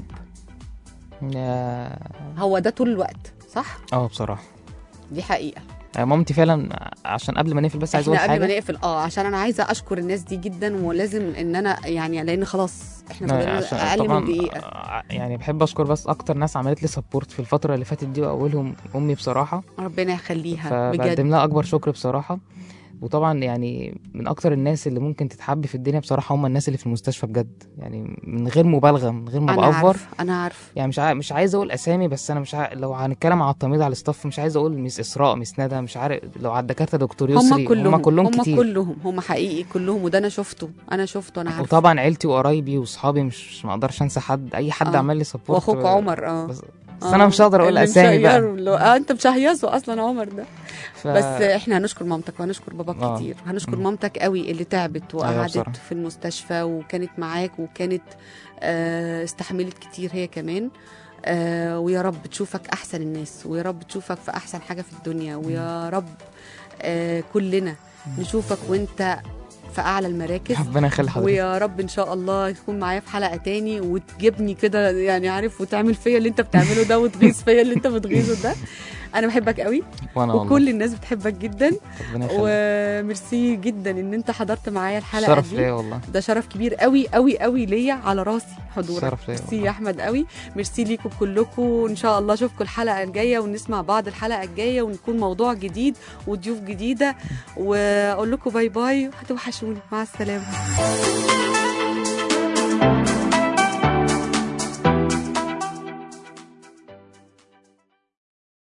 يا- هو ده طول الوقت صح اه بصراحه دي حقيقه آه، مامتي فعلا عشان قبل ما نقفل بس عايز احنا اقول قبل ما حاجه نقفل اه عشان انا عايزه اشكر الناس دي جدا ولازم ان انا يعني لان خلاص احنا لا، فاضلنا عشان اقل طبعا من دقيقه آه، يعني بحب اشكر بس اكتر ناس عملت لي سبورت في الفتره اللي فاتت دي واولهم امي بصراحه ربنا يخليها فبقدم بجد لها اكبر شكر بصراحه وطبعا يعني من اكتر الناس اللي ممكن تتحب في الدنيا بصراحه هم الناس اللي في المستشفى بجد يعني من غير مبالغه من غير ما انا بأفور عارف انا عارف يعني مش عارف مش عايز اقول اسامي بس انا مش عارف لو هنتكلم على التمريض على الاستاف مش عايز اقول مس اسراء مس ندى مش عارف لو على الدكاتره دكتور يسري هم كلهم هم كلهم هم كتير كلهم هم حقيقي كلهم وده انا شفته انا شفته انا عارفه وطبعا عيلتي وقرايبي واصحابي مش ما اقدرش انسى حد اي حد آه. عمل لي سبورت واخوك عمر اه بس, بس انا مش هقدر اقول اللي اسامي بقى مشيره له- اه انت مشهيصه اصلا عمر ده ف... بس احنا هنشكر مامتك وهنشكر باباك آه. كتير هنشكر مم. مامتك قوي اللي تعبت وقعدت بصراحة. في المستشفى وكانت معاك وكانت آه استحملت كتير هي كمان آه ويا رب تشوفك احسن الناس ويا رب تشوفك في احسن حاجه في الدنيا ويا رب آه كلنا نشوفك وانت في اعلى المراكز ربنا يخلي حضرتك ويا رب ان شاء الله تكون معايا في حلقه تاني وتجيبني كده يعني عارف وتعمل فيا اللي انت بتعمله ده وتغيظ فيا اللي انت بتغيظه ده انا بحبك قوي وانا والله وكل الناس بتحبك جدا ربنا يخليك وميرسي جدا ان انت حضرت معايا الحلقه شرف دي ليا والله ده شرف كبير قوي قوي قوي ليا على راسي حضورك شرف ليا ميرسي والله. يا احمد قوي ميرسي ليكم كلكم ان شاء الله اشوفكم الحلقه الجايه ونسمع بعض الحلقه الجايه ونكون موضوع جديد وضيوف جديده واقول لكم باي باي هتوحشوني مع السلامه